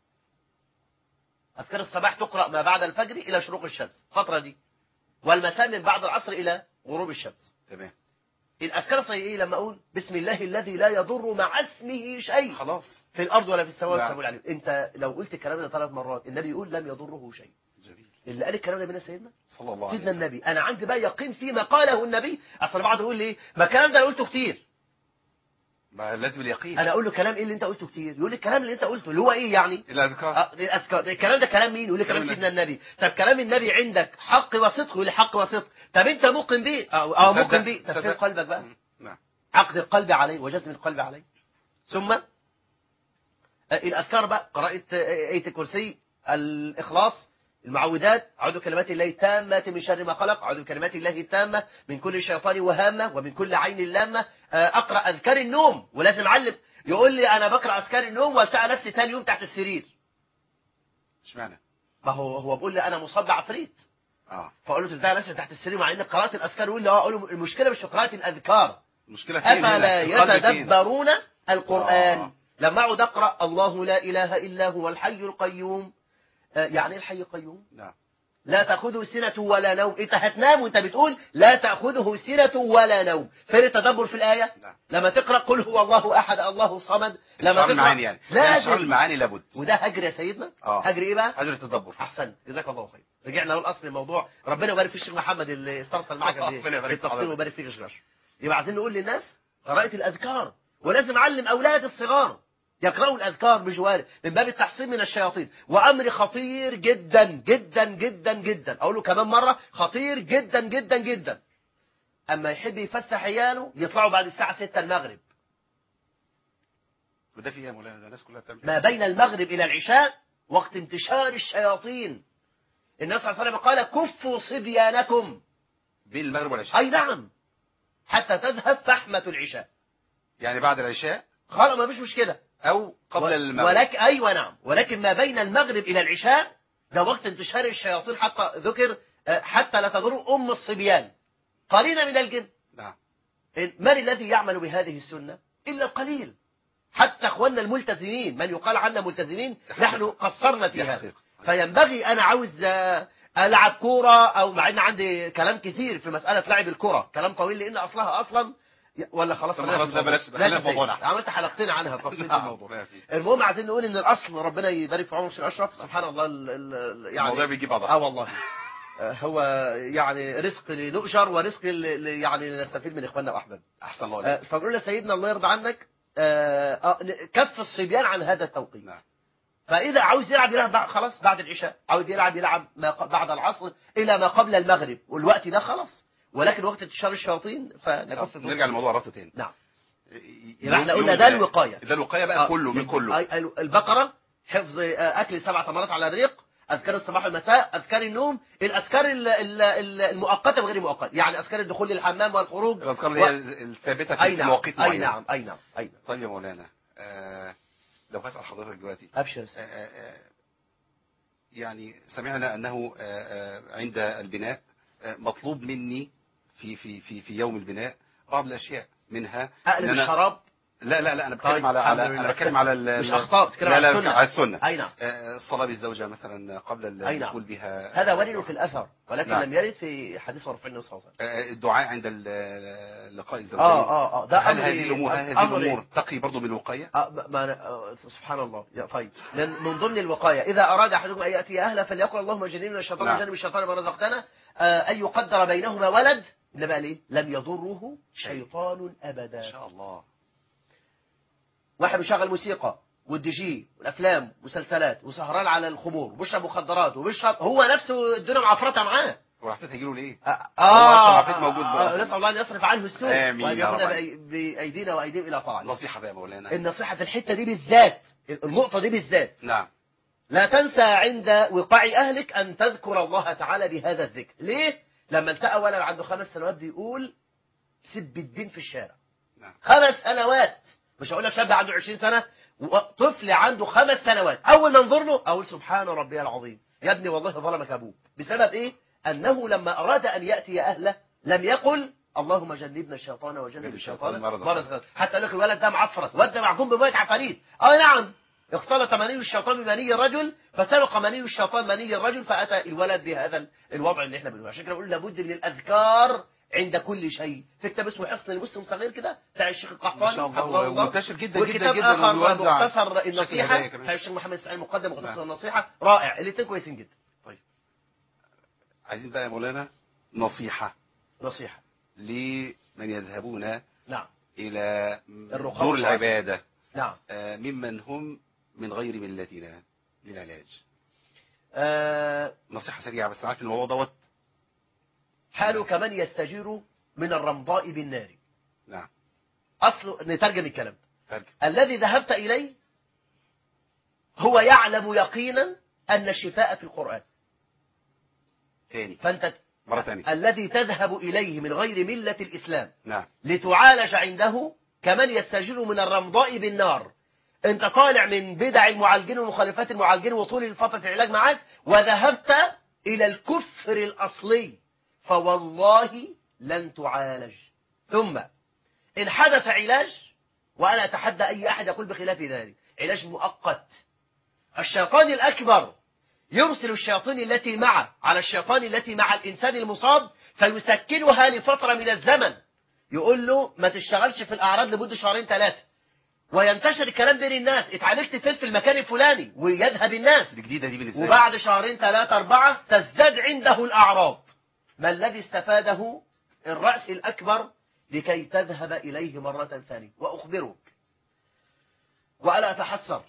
اذكار الصباح تقرا ما بعد الفجر الى شروق الشمس الفتره دي والمساء من بعد العصر الى غروب الشمس تمام الاذكار زي ايه لما اقول بسم الله الذي لا يضر مع اسمه شيء خلاص في الارض ولا في السماء نعم. والسماء العليم انت لو قلت الكلام ده ثلاث مرات النبي يقول لم يضره شيء جميل اللي قال الكلام ده بينا سيدنا صلى الله عليه سيدنا وسلم النبي انا عندي بقى يقين فيما قاله النبي اصل بعض يقول لي ما الكلام ده انا قلته كتير ما لازم اليقين انا اقول له كلام ايه اللي انت قلته كتير يقول لي الكلام اللي انت قلته اللي هو ايه يعني الاذكار آه، الاذكار الكلام ده كلام مين يقول لي كلام كلام سيدنا النبي طب كلام النبي عندك حق وصدق يقول لي حق وصدق طب انت موقن بيه اه آه، مصدق- موقن بيه طب فين مصدق. قلبك بقى مم. نعم عقد القلب عليه وجزم القلب عليه ثم آه، الأذكار بقى قراءة آه، آية الكرسي الإخلاص المعوذات أعوذ بكلمات الله التامة من شر ما خلق أعوذ بكلمات الله التامة من كل شيطان وهامة ومن كل عين لامة آه، أقرأ أذكار النوم ولازم أعلم يقول لي أنا بقرأ أذكار النوم والتقى نفسي تاني يوم تحت السرير اشمعنى ما هو هو بيقول لي أنا مصاب بعفريت اه فأقول له تلتقى نفسي تحت السرير مع إن قراءة الأذكار يقول لي اه أقول له المشكلة مش في قراءة الأذكار المشكله فين هنا؟ أفلا القلب فين؟ يتدبرون القرآن آه. لما أقعد أقرأ الله لا إله إلا هو الحي القيوم آه، يعني إيه الحي القيوم نعم لا تأخذه سنة ولا نوم أنت هتنام وأنت بتقول لا تأخذه سنة ولا نوم فين التدبر في الآية نعم لما تقرأ قل هو الله أحد الله الصمد لما استشعار تقرأ المعاني يعني يعني استشعار لازم المعاني لابد وده هجر يا سيدنا آه. هجر إيه بقى هجر التدبر احسنت جزاك الله خير رجعنا له الاصل الموضوع ربنا يبارك في الشيخ محمد اللي استرسل معك ربنا يبارك في بالتفصيل حضرتك. ويبارك فيك يا شيخ أشرف. يبقى عايزين نقول للناس قراءة الأذكار ولازم أعلم أولاد الصغار يقرأوا الأذكار بجواره من باب التحصين من الشياطين وأمر خطير جدا جدا جدا جدا أقول له كمان مرة خطير جدا جدا جدا أما يحب يفسح عياله يطلعوا بعد الساعة 6 المغرب وده في ايه يا مولانا ده الناس كلها بتعمل ما بين المغرب إلى العشاء وقت انتشار الشياطين النبي صلى الله عليه وسلم قال كفوا صبيانكم بين المغرب والعشاء أي نعم حتى تذهب فحمة العشاء يعني بعد العشاء خلاص ما فيش مشكلة او قبل و- المغرب ولكن أيوة نعم ولكن ما بين المغرب إلى العشاء ده وقت انتشار الشياطين حتى ذكر آه، حتى لا تضر أم الصبيان قليلا من الجن نعم من الذي يعمل بهذه السنة إلا القليل حتى أخواننا الملتزمين من يقال عنا ملتزمين نحن قصرنا دي فيها حقيقة فينبغي أنا عاوز آه، ألعب كورة أو مع إن عندي كلام كتير في مسألة لعب الكرة كلام طويل لأن أصلها أصلا ولا خلاص طب خلينا خلاص في لا الموضوع. بلاش- خلينا لا في موضوعنا. تزايد. عملت حلقتين عنها تفصيل في نعم، الموضوع ما في. المهم عايزين نقول ان الاصل ربنا يبارك في عمر الشيخ اشرف سبحان الله ال ال يعني الموضوع بيجيب بعضها اه والله آه، هو يعني رزق لنؤجر ورزق ل- ل- يعني لنستفيد من اخواننا واحبابنا احسن الله آه، عليك فبنقول يا سيدنا الله يرضى عنك آه، آه، كف الصبيان عن هذا التوقيت نعم فاذا عاوز يلعب يلعب بعد خلاص بعد العشاء عاوز يلعب يلعب ما ق- بعد العصر الى ما قبل المغرب والوقت ده خلاص ولكن وقت انتشار الشياطين فنكف طب نرجع للموضوع ربط تاني نعم ي- يبقى احنا يوم- قلنا يوم ده البناء. الوقايه ده الوقايه بقى آه، كله من كله أي- ال- البقرة حفظ آه، أكل سبع تمرات على الريق أذكار الصباح والمساء أذكار النوم الأذكار ال- ال- ال- المؤقتة وغير المؤقتة يعني أذكار الدخول للحمام والخروج الاذكار اللي و- هي الثابته أي في نعم مواقيت أي معينه نعم أي نعم أي نعم طيب يا مولانا آه لو هسأل حضرتك دلوقتي أبشر يا آه سيدي. آه آه، يعني سمعنا أنه آه آه عند البناء آه مطلوب مني في في في في يوم البناء بعض الأشياء منها أقلب إن أنا- الشراب لا لا لا أنا بتكلم طيب، على على الحمد أنا لله. بتكلم على ال- مش ال- أخطاء بتتكلم لا على لا السنة. على السنة أي نعم آه، الصلاة بالزوجة مثلا قبل أي نعم. الدخول بها هذا ورد في الأثر ولكن نعم. لم يرد في حديث رفع النبي صلى الله عليه وسلم آه، الدعاء عند ال- لقاء الزوجين آه آه آه ده هل أمر هذه الأمور هل هذه أمر الأمور تقي برضه بالوقاية؟ آه ما ما أنا- آه سبحان الله يا طيب من, من ضمن الوقاية إذا أراد أحدكم أن يأتي أهله فليقل اللهم جنبنا من الشيطان نعم. وجنب الشيطان ما رزقتنا آه أن يقدر بينهما ولد إنما قال إيه لم يضره شيطان إن أبدا شاء الله واحد مشغل موسيقى والدي جي والافلام ومسلسلات وسهران على الخمور وبيشرب مخدرات وبيشرب هو نفسه الدنيا معفرته معاه وعفيت هيجيله ليه اه أصلاً عفريت موجود بقى. آه، نسال الله ان يصرف عنه السوء آمين وان يا رب. ياخذها بأي- بايدينا وايديهم الى طاعته نصيحة بقى يا مولانا النصيحه في الحته دي بالذات النقطه دي بالذات نعم لا تنسى عند وقاع أهلك أن تذكر الله تعالى بهذا الذكر ليه؟ لما التقى ولد عنده خمس سنوات بيقول سب الدين في الشارع نعم. خمس سنوات مش هقول لك شاب عنده 20 سنة طفل عنده خمس سنوات أول ما انظر له أقول سبحان ربي العظيم يا ابني والله ظلمك أبوك بسبب إيه؟ أنه لما أراد أن يأتي أهله لم يقل اللهم جنبنا الشيطان وجنب الشيطان مرض مرض غير. حتى قال لك الولد ده معفرت وده معجون بميه عفاريت اه نعم اختلط مني الشيطان بمني الرجل فسبق مني الشيطان مني الرجل فاتى الولد بهذا الوضع اللي احنا بنقوله عشان كده بقول لابد من الاذكار عند كل شيء في كتاب اسمه حصن المسلم صغير كده بتاع الشيخ القحطاني ما شاء الله، حفظه ومنتشر جدا جدا وكتاب جدا اخر وبيوزع مختصر شكل النصيحه هدايا كمان. بتاع الشيخ محمد اسماعيل مقدم مختصر نعم. النصيحه رائع الاثنين كويسين جدا عايزين بقى يا مولانا نصيحة نصيحه لمن يذهبون نعم إلى الرقاة دور والرعاية. العبادة نعم آه، ممن هم من غير ملتنا للعلاج آه نصيحة سريعة بس عارف إن الموضوع دوت حاله كمن يستجير من الرمضاء بالنار نعم اصل نترجم الكلام ترجم الذي ذهبت إليه هو يعلم يقينا أن الشفاء في القرآن تاني فأنت مرة تانية الذي تذهب إليه من غير ملة الإسلام نعم لتعالج عنده كمن يستجير من الرمضاء بالنار انت طالع من بدع المعالجين ومخالفات المعالجين وطول فترة العلاج معك وذهبت إلى الكفر الأصلي فوالله لن تعالج ثم إن حدث علاج وأنا أتحدى أي أحد يقول بخلاف ذلك علاج مؤقت الشيطان الأكبر يرسل الشياطين التي معه على الشيطان التي مع الإنسان المصاب فيسكنها لفترة من الزمن يقول له ما تشتغلش في الأعراض لمدة شهرين ثلاثة وينتشر الكلام بين الناس اتعالجت فين في المكان الفلاني ويذهب الناس دي جديدة دي بالنسبة لي وبعد شهرين ثلاثة أربعة تزداد عنده الأعراض ما الذي استفاده الرأس الأكبر لكي تذهب إليه مرة ثانية وأخبرك وألا أتحسر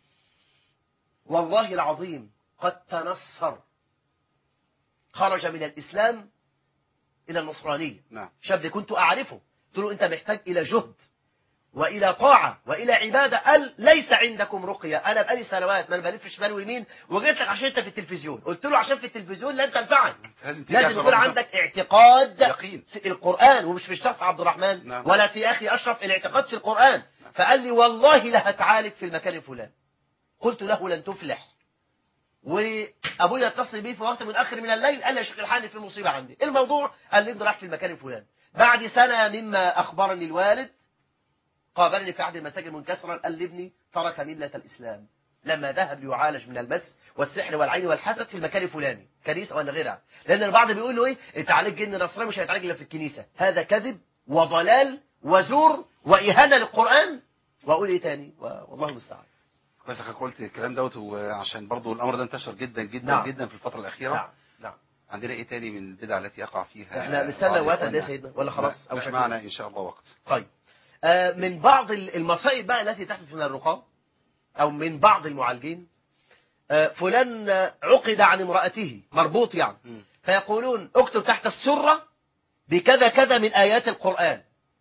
والله العظيم قد تنصر خرج من الإسلام إلى النصرانية نعم شاب كنت أعرفه قلت له أنت محتاج إلى جهد وإلى طاعة وإلى عبادة قال ليس عندكم رقية أنا بقالي سنوات ما أنا بلف شمال ويمين وجيت لك عشان أنت في التلفزيون قلت له عشان في التلفزيون لن تنفعك لازم تيجي لازم عشان يكون ربنا. عندك اعتقاد يقين. في القرآن ومش في الشخص عبد الرحمن نعم. ولا في أخي أشرف الاعتقاد في القرآن فقال لي والله لا هتعالج في المكان الفلاني قلت له لن تفلح وابويا اتصل بي في وقت متاخر من الليل قال لي يا شيخ الحاني في مصيبه عندي الموضوع قال لي ابني راح في المكان الفلاني بعد سنه مما اخبرني الوالد قابلني في احد المساجد منكسرا قال لي ابني ترك مله الاسلام لما ذهب ليعالج من المس والسحر والعين والحسد في المكان الفلاني كنيسه ولا غيرها لان البعض بيقول له ايه انت عليك جن نصراني مش هيتعالج الا في الكنيسه هذا كذب وضلال وزور واهانه للقران واقول ايه تاني والله المستعان كويس حضرتك قلت الكلام دوت وعشان برضو الأمر ده انتشر جدا جدا نعم. جدا في الفترة الأخيرة نعم نعم عندنا إيه تاني من البدع التي يقع فيها احنا نستنى بعض وقت قد ايه يا إخواننا؟ سيدنا ولا خلاص لا، شكله؟ معنا إن شاء الله وقت طيب آه، من بعض ال- المصائب بقى التي تحدث من الرقاة أو من بعض المعالجين آه، فلان آه، عقد عن امرأته مربوط يعني مم. فيقولون اكتب تحت السرة بكذا كذا من آيات القرآن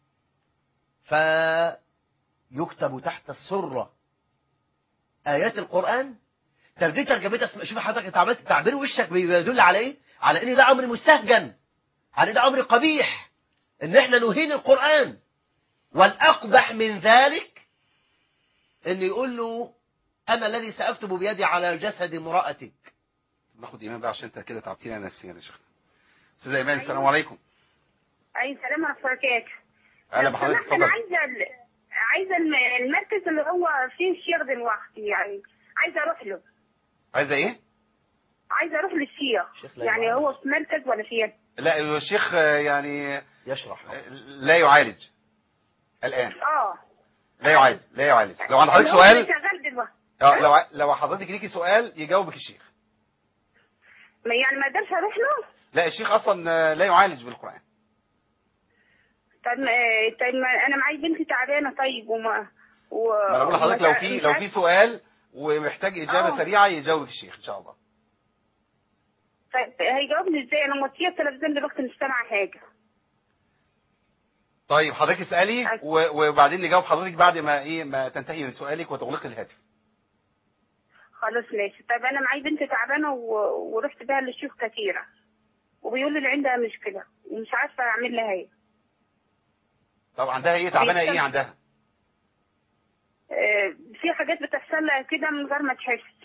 فيكتب تحت السرة آيات القرآن طب دي ترجمتها اسم- شوف حضرتك انت عملت تعبير وشك بيدل على ايه؟ على ان ده امر مستهجن على ان ده امر قبيح ان احنا نهين القرآن والأقبح من ذلك ان يقول له أنا الذي سأكتب بيدي على جسد امرأتك ناخد إيمان بقى عشان أنت كده تعبتينا نفسيا يا شيخ أستاذ إيمان السلام عليكم اي سلام ورحمه الله وبركاته أهلا لو بحضرتك سمحت انا اتفضل عايزه ال- عايزه الم- المركز اللي هو فيه الشيخ دلوقتي يعني عايزه اروح له عايزة إيه؟ عايزه اروح للشيخ الشيخ لا يعني يعالج. هو في مركز ولا فين لا هو الشيخ آه، يعني يشرح آه، لا يعالج الآن اه لا يعالج لا يعالج لو عند حضرتك اللي هو اللي سؤال شغال دلوقتي اه لو ع- لو حضرتك ليكي سؤال يجاوبك الشيخ ما يعني ما اقدرش اروح له لا الشيخ اصلا آه، لا يعالج بالقران طب ما طيب ما انا معايا بنتي تعبانه طيب وما و... ما انا بقول لحضرتك لو ومش في مش لو عارف- في سؤال ومحتاج اجابه آه. سريعه يجاوبك الشيخ ان شاء الله طيب هيجاوبني ازاي انا موطيه التلفزيون دلوقتي مش سامعه حاجه طيب حضرتك اسالي أيوة. و- وبعدين نجاوب حضرتك بعد ما ايه ما تنتهي من سؤالك وتغلقي الهاتف خلاص ماشي طيب انا معايا بنت تعبانه و... ورحت بيها للشيوخ كثيره وبيقول لي اللي عندها مشكله ومش عارفه اعمل لها ايه طب عندها ايه تعبانه ايه بيتكلم. عندها آه، في حاجات بتحصل لها كده من غير ما تحس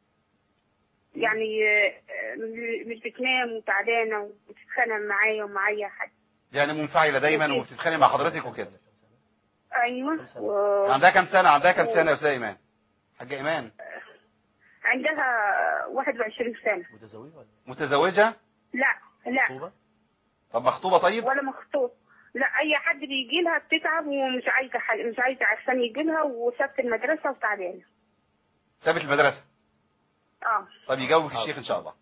يعني آه، آه، مش بتنام وتعبانه وبتتخانق معايا ومعايا حد يعني منفعله دايما وبتتخانق مع حضرتك وكده ايوه و... عندها كام سنه عندها كام سنه يا استاذه ايمان حاجه ايمان عندها 21 سنه متزوجة ولا متزوجه لا لا خطوبة؟ طب مخطوبه طيب ولا مخطوب لا اي حد بيجي لها بتتعب ومش عايزه حل... مش عايزه عشان يجي لها وسابت المدرسه وتعبانه سابت المدرسه اه طب يجاوبك الشيخ ان شاء الله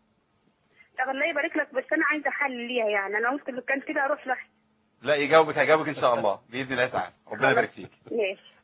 طب الله يبارك لك بس انا عايزه حل ليها يعني انا قلت لو كان كده اروح لها لا يجاوبك هيجاوبك ان شاء الله باذن الله تعالى ربنا يبارك فيك ماشي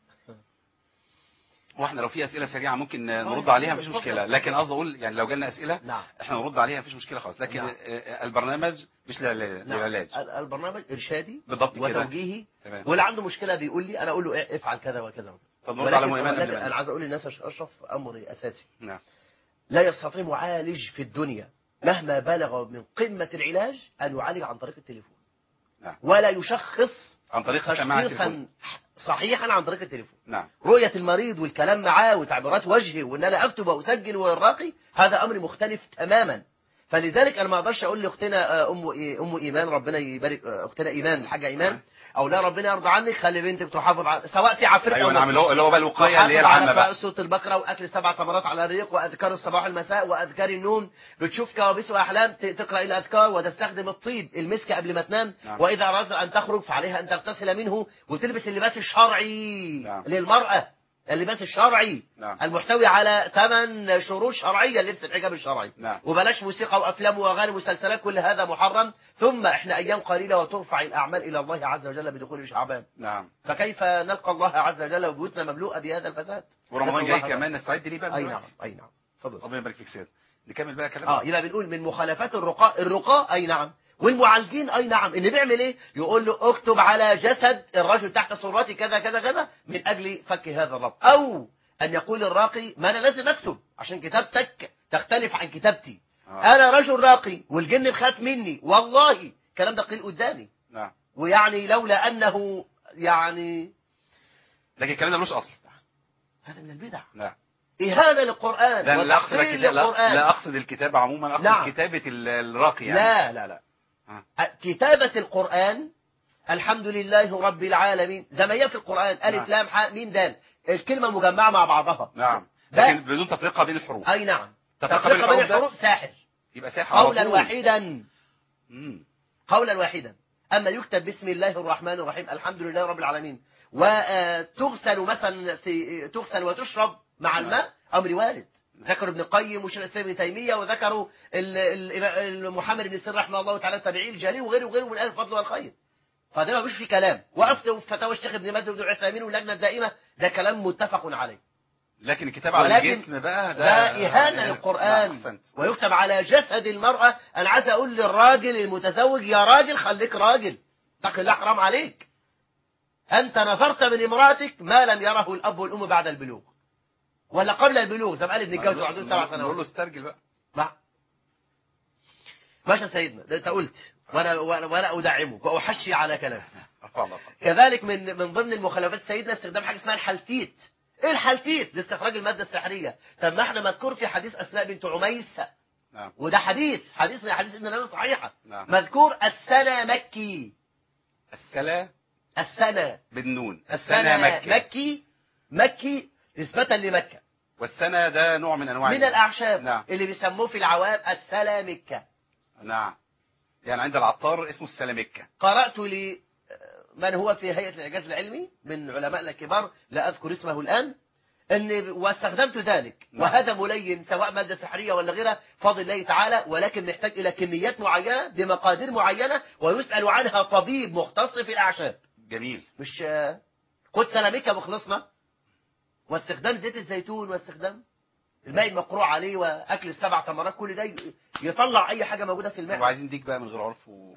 واحنا لو في اسئله سريعه ممكن نرد عليها مفيش مشكله لكن قصدي اقول يعني لو جالنا اسئله نعم احنا نرد عليها مفيش مشكله خالص لكن نعم. آه، البرنامج مش لل- نعم. للعلاج ال- البرنامج إرشادي بالضبط كده وتوجيهي تمام واللي عنده مشكلة بيقول لي أنا أقول له إيه، افعل كذا وكذا وكذا طب نرد على ولكن- مؤمن قبل ولكن ما أنا عايز أقول للناس يا أشرف أمر أساسي نعم لا يستطيع معالج في الدنيا مهما بلغ من قمة العلاج أن يعالج عن طريق التليفون نعم. ولا يشخص عن طريق سماعه التليفون تشخيصا صحيحا عن طريق التليفون نعم رؤية المريض والكلام معاه وتعبيرات وجهه وان انا اكتب واسجل والراقي هذا امر مختلف تماما فلذلك انا ما اقدرش اقول لاختنا آه، ام إيه- ام ايمان ربنا يبارك آه، اختنا ايمان الحاجه ايمان او لا ربنا يرضى عنك خلي بنتك تحافظ على سواء في عفريت ايوه او نعم اللي هو اللي هو بقى الوقايه اللي هي تحافظ على العامه بقى قراءة سورة البقرة وأكل سبع تمرات على الريق وأذكار الصباح والمساء وأذكار النوم بتشوف كوابيس وأحلام ت- تقرأ الأذكار وتستخدم الطيب المسك قبل ما تنام نعم. وإذا أردت أن تخرج فعليها أن تغتسل منه وتلبس اللباس الشرعي نعم. للمرأة اللباس الشرعي نعم. المحتوي على ثمان شروط شرعية لبس الحجاب الشرعي نعم. وبلاش موسيقى وأفلام وأغاني ومسلسلات كل هذا محرم ثم إحنا أيام قليلة وترفع الأعمال إلى الله عز وجل بدخول شعبان نعم فكيف نلقى الله عز وجل وبيوتنا مملوءة بهذا الفساد ورمضان نسأل جاي الله كمان نستعد ليه بقى اي دلوقتي؟ نعم اي نعم اتفضل ربنا يبارك فيك سيد نكمل بقى كلام اه يبقى بنقول من مخالفات الرقاء الرقاء اي نعم والمعالجين اي نعم اللي بيعمل ايه يقول له اكتب على جسد الرجل تحت صورتي كذا كذا كذا من اجل فك هذا الربط او ان يقول الراقي ما انا لازم اكتب عشان كتابتك تختلف عن كتابتي آه. انا رجل راقي والجن بخاف مني والله الكلام ده قيل قدامي نعم ويعني لولا انه يعني لكن الكلام ده ملوش اصل هذا من البدع نعم إهانة للقرآن لا لا اقصد وتحصيل الكتاب لا, للقرآن لا اقصد الكتابه عموما اقصد نعم. كتابه ال- الراقي يعني لا لا لا آه. كتابة القرآن الحمد لله رب العالمين زي ما هي في القرآن نعم. ألف لام حاء ميم دال الكلمة مجمعة مع بعضها نعم ده- لكن بدون تفرقه بين الحروف أي نعم تفرقة بين تفرقة بين الحروف ده؟ الحروف ساحر يبقى ساحر على قولا طول. واحدا مم. قولا واحدا أما يكتب بسم الله الرحمن الرحيم الحمد لله رب العالمين وتغسل مثلا في تغسل وتشرب مع الماء أمر وارد ذكر ابن القيم وشيخ الاسلام ابن تيميه وذكروا ال- ال- ال- محمد بن سير رحمه الله تعالى التابعين الجليل وغيره وغيره من اهل الفضل والخير فده ما فيش فيه كلام وقفت فتاوى الشيخ ابن مازن وابن عثيمين واللجنه الدائمه ده كلام متفق عليه لكن الكتابه على ولكن الجسم بقى ده ده إهانة يعني- للقرآن نعم، احسنت ويكتب على جسد المرأة أنا عايز أقول للراجل المتزوج يا راجل خليك راجل اتق الله حرام عليك أنت نظرت من امرأتك ما لم يره الأب والأم بعد البلوغ ولا قبل البلوغ زي ما قال ابن الجوزي وعنده سبع نقول له سنوات استرجل بقى ما ماشي يا سيدنا ده أنت قلت وأنا وأنا, وأنا أدعمك وأحشي على كلامك رفع الله قدرك. كذلك من من ضمن المخالفات سيدنا استخدام حاجه اسمها الحلتيت ايه الحلتيت لاستخراج الماده السحريه طب ما احنا مذكور في حديث اسماء بنت عميس نعم وده حديث حديث من حديث ابن النبي صحيحه نعم مذكور السنه مكي السلا السنه بالنون السنه السنة مكة مكي مكي نسبه لمكه والسنة ده نوع من انواع من النبات. الاعشاب نعم اللي بيسموه في العوام السلامكه نعم يعني عند العطار اسمه السلامكة قرات لي من هو في هيئه الاعجاز العلمي من علمائنا الكبار لا اذكر اسمه الان ان واستخدمت ذلك نعم. وهذا ملين سواء ماده سحريه ولا غيرها فضل الله تعالى ولكن محتاج الى كميات معينه بمقادير معينه ويسال عنها طبيب مختص في الاعشاب جميل مش آه، خد سيراميكا وخلصنا واستخدام زيت الزيتون واستخدام الماء المقروع عليه واكل السبع تمرات كل ده ي- يطلع اي حاجه موجوده في المعده وعايزين ديك بقى من غير عرف و...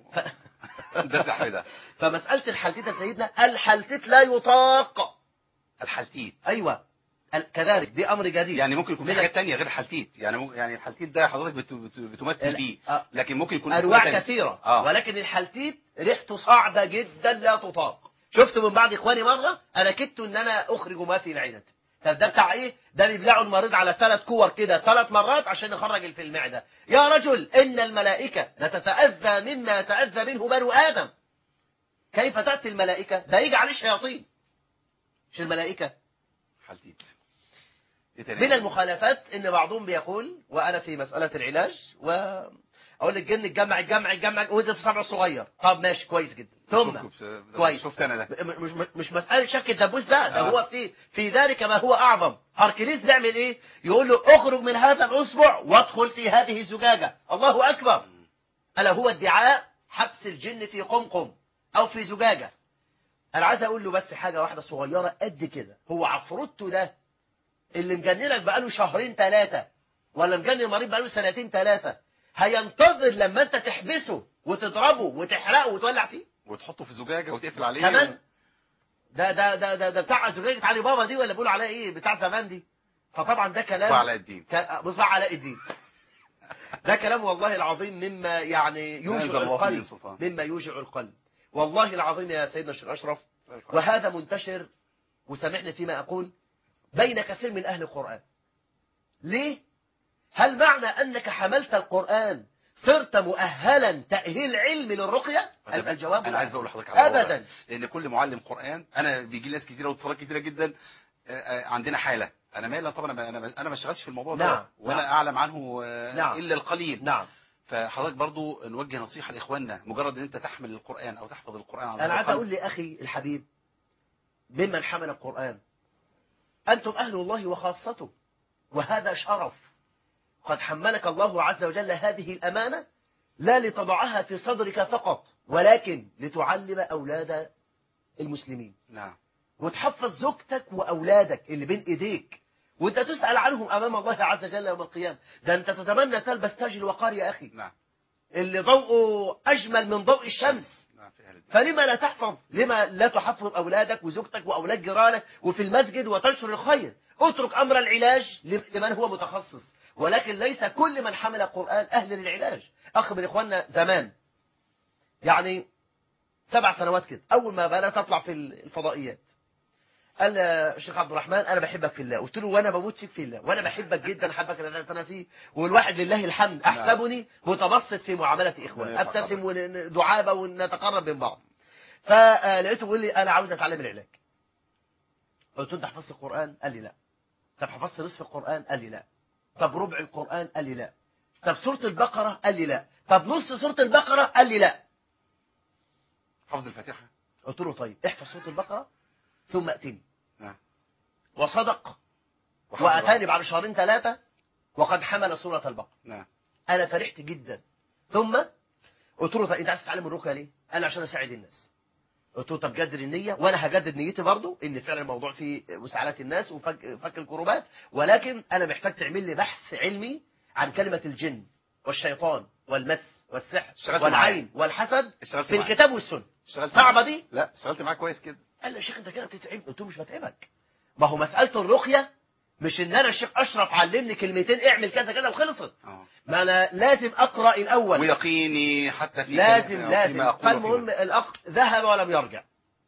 ده سحر ده فمساله الحلتيت يا سيدنا الحلتيت لا يطاق الحلتيت ايوه ال- كذلك دي امر جديد يعني ممكن يكون في من حاجات تانية غير الحلتيت يعني ممكن يعني الحلتيت ده حضرتك بت... بت... بتمثل ال- بيه آه. لكن ممكن يكون انواع حاجة تانية. كثيره آه. ولكن الحلتيت ريحته صعبه جدا لا تطاق شفت من بعض اخواني مره انا كدت ان انا اخرج ما في معدتي طب ده بتاع ايه ده بيبلعوا المريض على ثلاث كور كده ثلاث مرات عشان يخرج اللي في المعده يا رجل ان الملائكه لتتاذى مما يتاذى منه بنو ادم كيف تاتي الملائكه ده يجي عليه الشياطين مش الملائكه حلتيت إيه تاني؟ من المخالفات ان بعضهم بيقول وانا في مساله العلاج و اقول الجن اتجمع اتجمع اتجمع وزن في صبعه الصغير طب ماشي كويس جدا ثم شفت- ده كويس. شفت انا ده م- مش مش- مش مساله شك الدبوس بقى ده آه. هو في في ذلك ما هو اعظم هركليس بيعمل ايه يقول له اخرج من هذا الاصبع وادخل في هذه الزجاجه الله اكبر الا هو ادعاء حبس الجن في قمقم او في زجاجه انا عايز اقول له بس حاجه واحده صغيره قد كده هو عفروتو ده اللي مجننك بقاله شهرين ثلاثه ولا مجنن المريض بقاله سنتين ثلاثه هينتظر لما انت تحبسه وتضربه وتحرقه وتولع فيه وتحطه في زجاجه وتقفل عليه كمان ده ده ده ده, ده بتاع زجاجة علي بابا دي ولا بيقولوا عليها ايه بتاع زمان دي فطبعا ده كلام مصباح علاء الدين ك- مصباح علاء الدين ده كلام والله العظيم مما يعني أنزل يوجع الله القلب فيه سلطان. مما يوجع القلب والله العظيم يا سيدنا الشيخ أشرف وهذا منتشر وسامحني فيما أقول بين كثير من أهل القرآن ليه؟ هل معنى أنك حملت القرآن صرت مؤهلا تأهيل علمي للرقية؟ طب الجواب انا لا. عايز اقول لحضرتك على موضوع أبدا ده. لان كل معلم قران انا بيجي لي ناس كتيره واتصالات كتيره جدا آه، آه، عندنا حاله انا مالي طبعا انا انا انا ما اشتغلتش في الموضوع ده نعم، ولا نعم. اعلم عنه آه، نعم. الا القليل نعم فحضرتك برضو نوجه نصيحه لاخواننا مجرد ان انت تحمل القران او تحفظ القران على أنا ظهر عايز قلب. أقول لأخي الحبيب ممن حمل القرآن أنتم أهل الله وخاصته وهذا شرف قد حملك الله عز وجل هذه الأمانة لا لتضعها في صدرك فقط ولكن لتعلم أولاد المسلمين نعم وتحفظ زوجتك وأولادك اللي بين إيديك وانت تسأل عنهم أمام الله عز وجل يوم القيامة ده انت تتمنى تلبس تاج الوقار يا أخي نعم اللي ضوءه أجمل من ضوء الشمس نعم في اهل الدين فلما لا تحفظ لما لا تحفظ أولادك وزوجتك وأولاد جيرانك وفي المسجد وتنشر الخير اترك أمر العلاج لمن هو متخصص ولكن ليس كل من حمل القرآن أهل للعلاج أخ من إخواننا زمان يعني سبع سنوات كده أول ما بدأت أطلع في الفضائيات قال لي يا شيخ عبد الرحمن انا بحبك في الله قلت له وانا بموت فيك في الله وانا بحبك جدا احبك اللي انا فيه والواحد لله الحمد احسبني متبسط في معامله اخوان ربنا يرفع ابتسم ودعابه ونتقرب من بعض فلقيته بيقول لي انا عاوز اتعلم العلاج قلت له انت حفظت القران قال لي لا طب حفظت نصف القران قال لي لا طب ربع القران قال لي لا طب سوره البقره قال لي لا طب نص سوره البقره قال لي لا حفظ الفاتحه قلت له طيب احفظ سوره البقره ثم اتني نعم وصدق وحفظ واتاني بعد شهرين ثلاثه وقد حمل سوره البقره نعم انا فرحت جدا ثم قلت له طب انت عايز تتعلم الرقيه ليه؟ قال لي عشان اساعد الناس قلت له طب جدد النيه وانا هجدد نيتي برضو ان فعلا الموضوع فيه مساعده الناس وفك فك الكروبات ولكن انا محتاج تعمل لي بحث علمي عن كلمه الجن والشيطان والمس والسحر اشتغلت والعين والحسد اشتغلت في معايا. الكتاب والسنه اشتغلت صعبه معاك. دي؟ لا اشتغلت معاك كويس كده قال لي يا شيخ انت كده بتتعب قلت له مش بتعبك ما هو مساله الرقيه مش ان انا الشيخ اشرف علمني كلمتين اعمل كذا كذا وخلصت اه ما انا لازم اقرا الاول ويقيني حتى في لازم كلمة- لازم فيما أقول فالمهم وفيما- الاخ ذهب ولم يرجع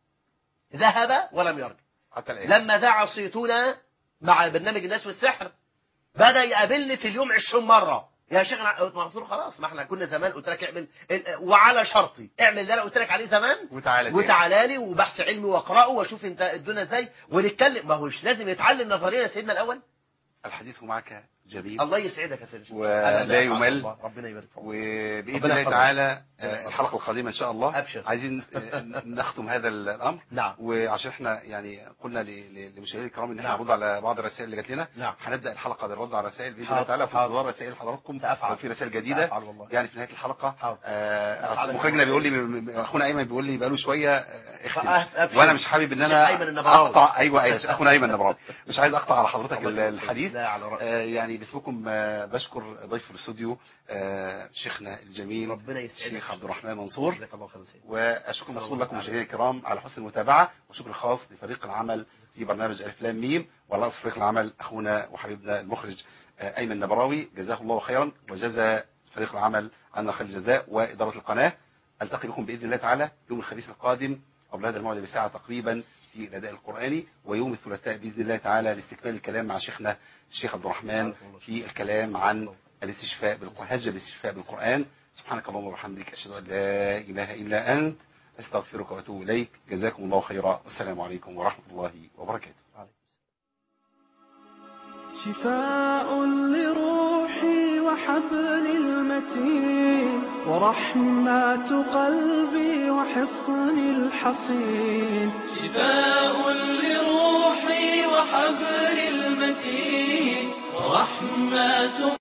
ذهب ولم يرجع حتى الآن لما ذاع صيتنا مع برنامج الناس والسحر بدا يقابلني في اليوم 20 مره يا شيخ انا قلت له خلاص ما احنا كنا زمان قلت لك اعمل ال- وعلى شرطي اعمل اللي انا قلت لك عليه زمان وتعالى تاني. وتعالى لي وبحث علمي واقراه واشوف انت الدنيا ازاي ونتكلم ما هوش لازم يتعلم نظريا يا سيدنا الاول الحديث معك جميل الله يسعدك يا سيدنا الشيخ. ولا أبداً. يمل. الله. ربنا يبارك فيك وباذن ربنا الله يحفظك. تعالى ربنا آه، يحفظك. الحلقه القادمه ان شاء الله أبشر. عايزين آه، نختم هذا الامر نعم وعشان احنا يعني قلنا ل- ل- لمشاهدينا الكرام ان احنا نعم. هنرد على بعض الرسائل اللي جات لنا نعم هنبدا الحلقه بالرد على الرسائل باذن الله حاضر. تعالى في حاضر. انتظار رسائل حضراتكم سأفعل. لو في رسائل جديده أفعل والله يعني في نهايه الحلقه حاضر. آه، أفعل. أصل مخرجنا بيقول لي م- م- اخونا ايمن بيقول لي بقاله شويه آه، اختم أبشر. وانا مش حابب ان انا شيخ أيمن النبراوي. اقطع ايوه ايوه اخونا ايمن النبراوي مش عايز اقطع على حضرتك الله يكرمك. الحديث لا على رأسي. آه، يعني باسمكم آه، بشكر ضيف الاستوديو آه، شيخنا الجميل ربنا يسعدك. الشيخ عبد الرحمن منصور جزاك الله خير سيدي. والشكر صلى موصول الله لكم عليه مشاهدينا الكرام على حسن المتابعه وشكر خاص لفريق العمل في برنامج الف لام ميم وعلى رأس فريق العمل اخونا وحبيبنا المخرج آه، ايمن النبراوي جزاه الله خيرا وجزى فريق العمل عنا خير الجزاء واداره القناه التقي بكم باذن الله تعالى يوم الخميس القادم قبل هذا الموعد بساعه تقريبا في الاداء القراني ويوم الثلاثاء باذن الله تعالى لاستكمال الكلام مع شيخنا الشيخ عبد الرحمن في الكلام عن الاستشفاء بالقرآن هجر الاستشفاء بالقرآن سبحانك اللهم وبحمدك أشهد أن لا إله إلا أنت أستغفرك وأتوب إليك جزاكم الله خيرا السلام عليكم ورحمة الله وبركاته شفاء لروحي وحبل المتين ورحمة قلبي وحصن الحصين شفاء لروحي وحبر المتين ورحمة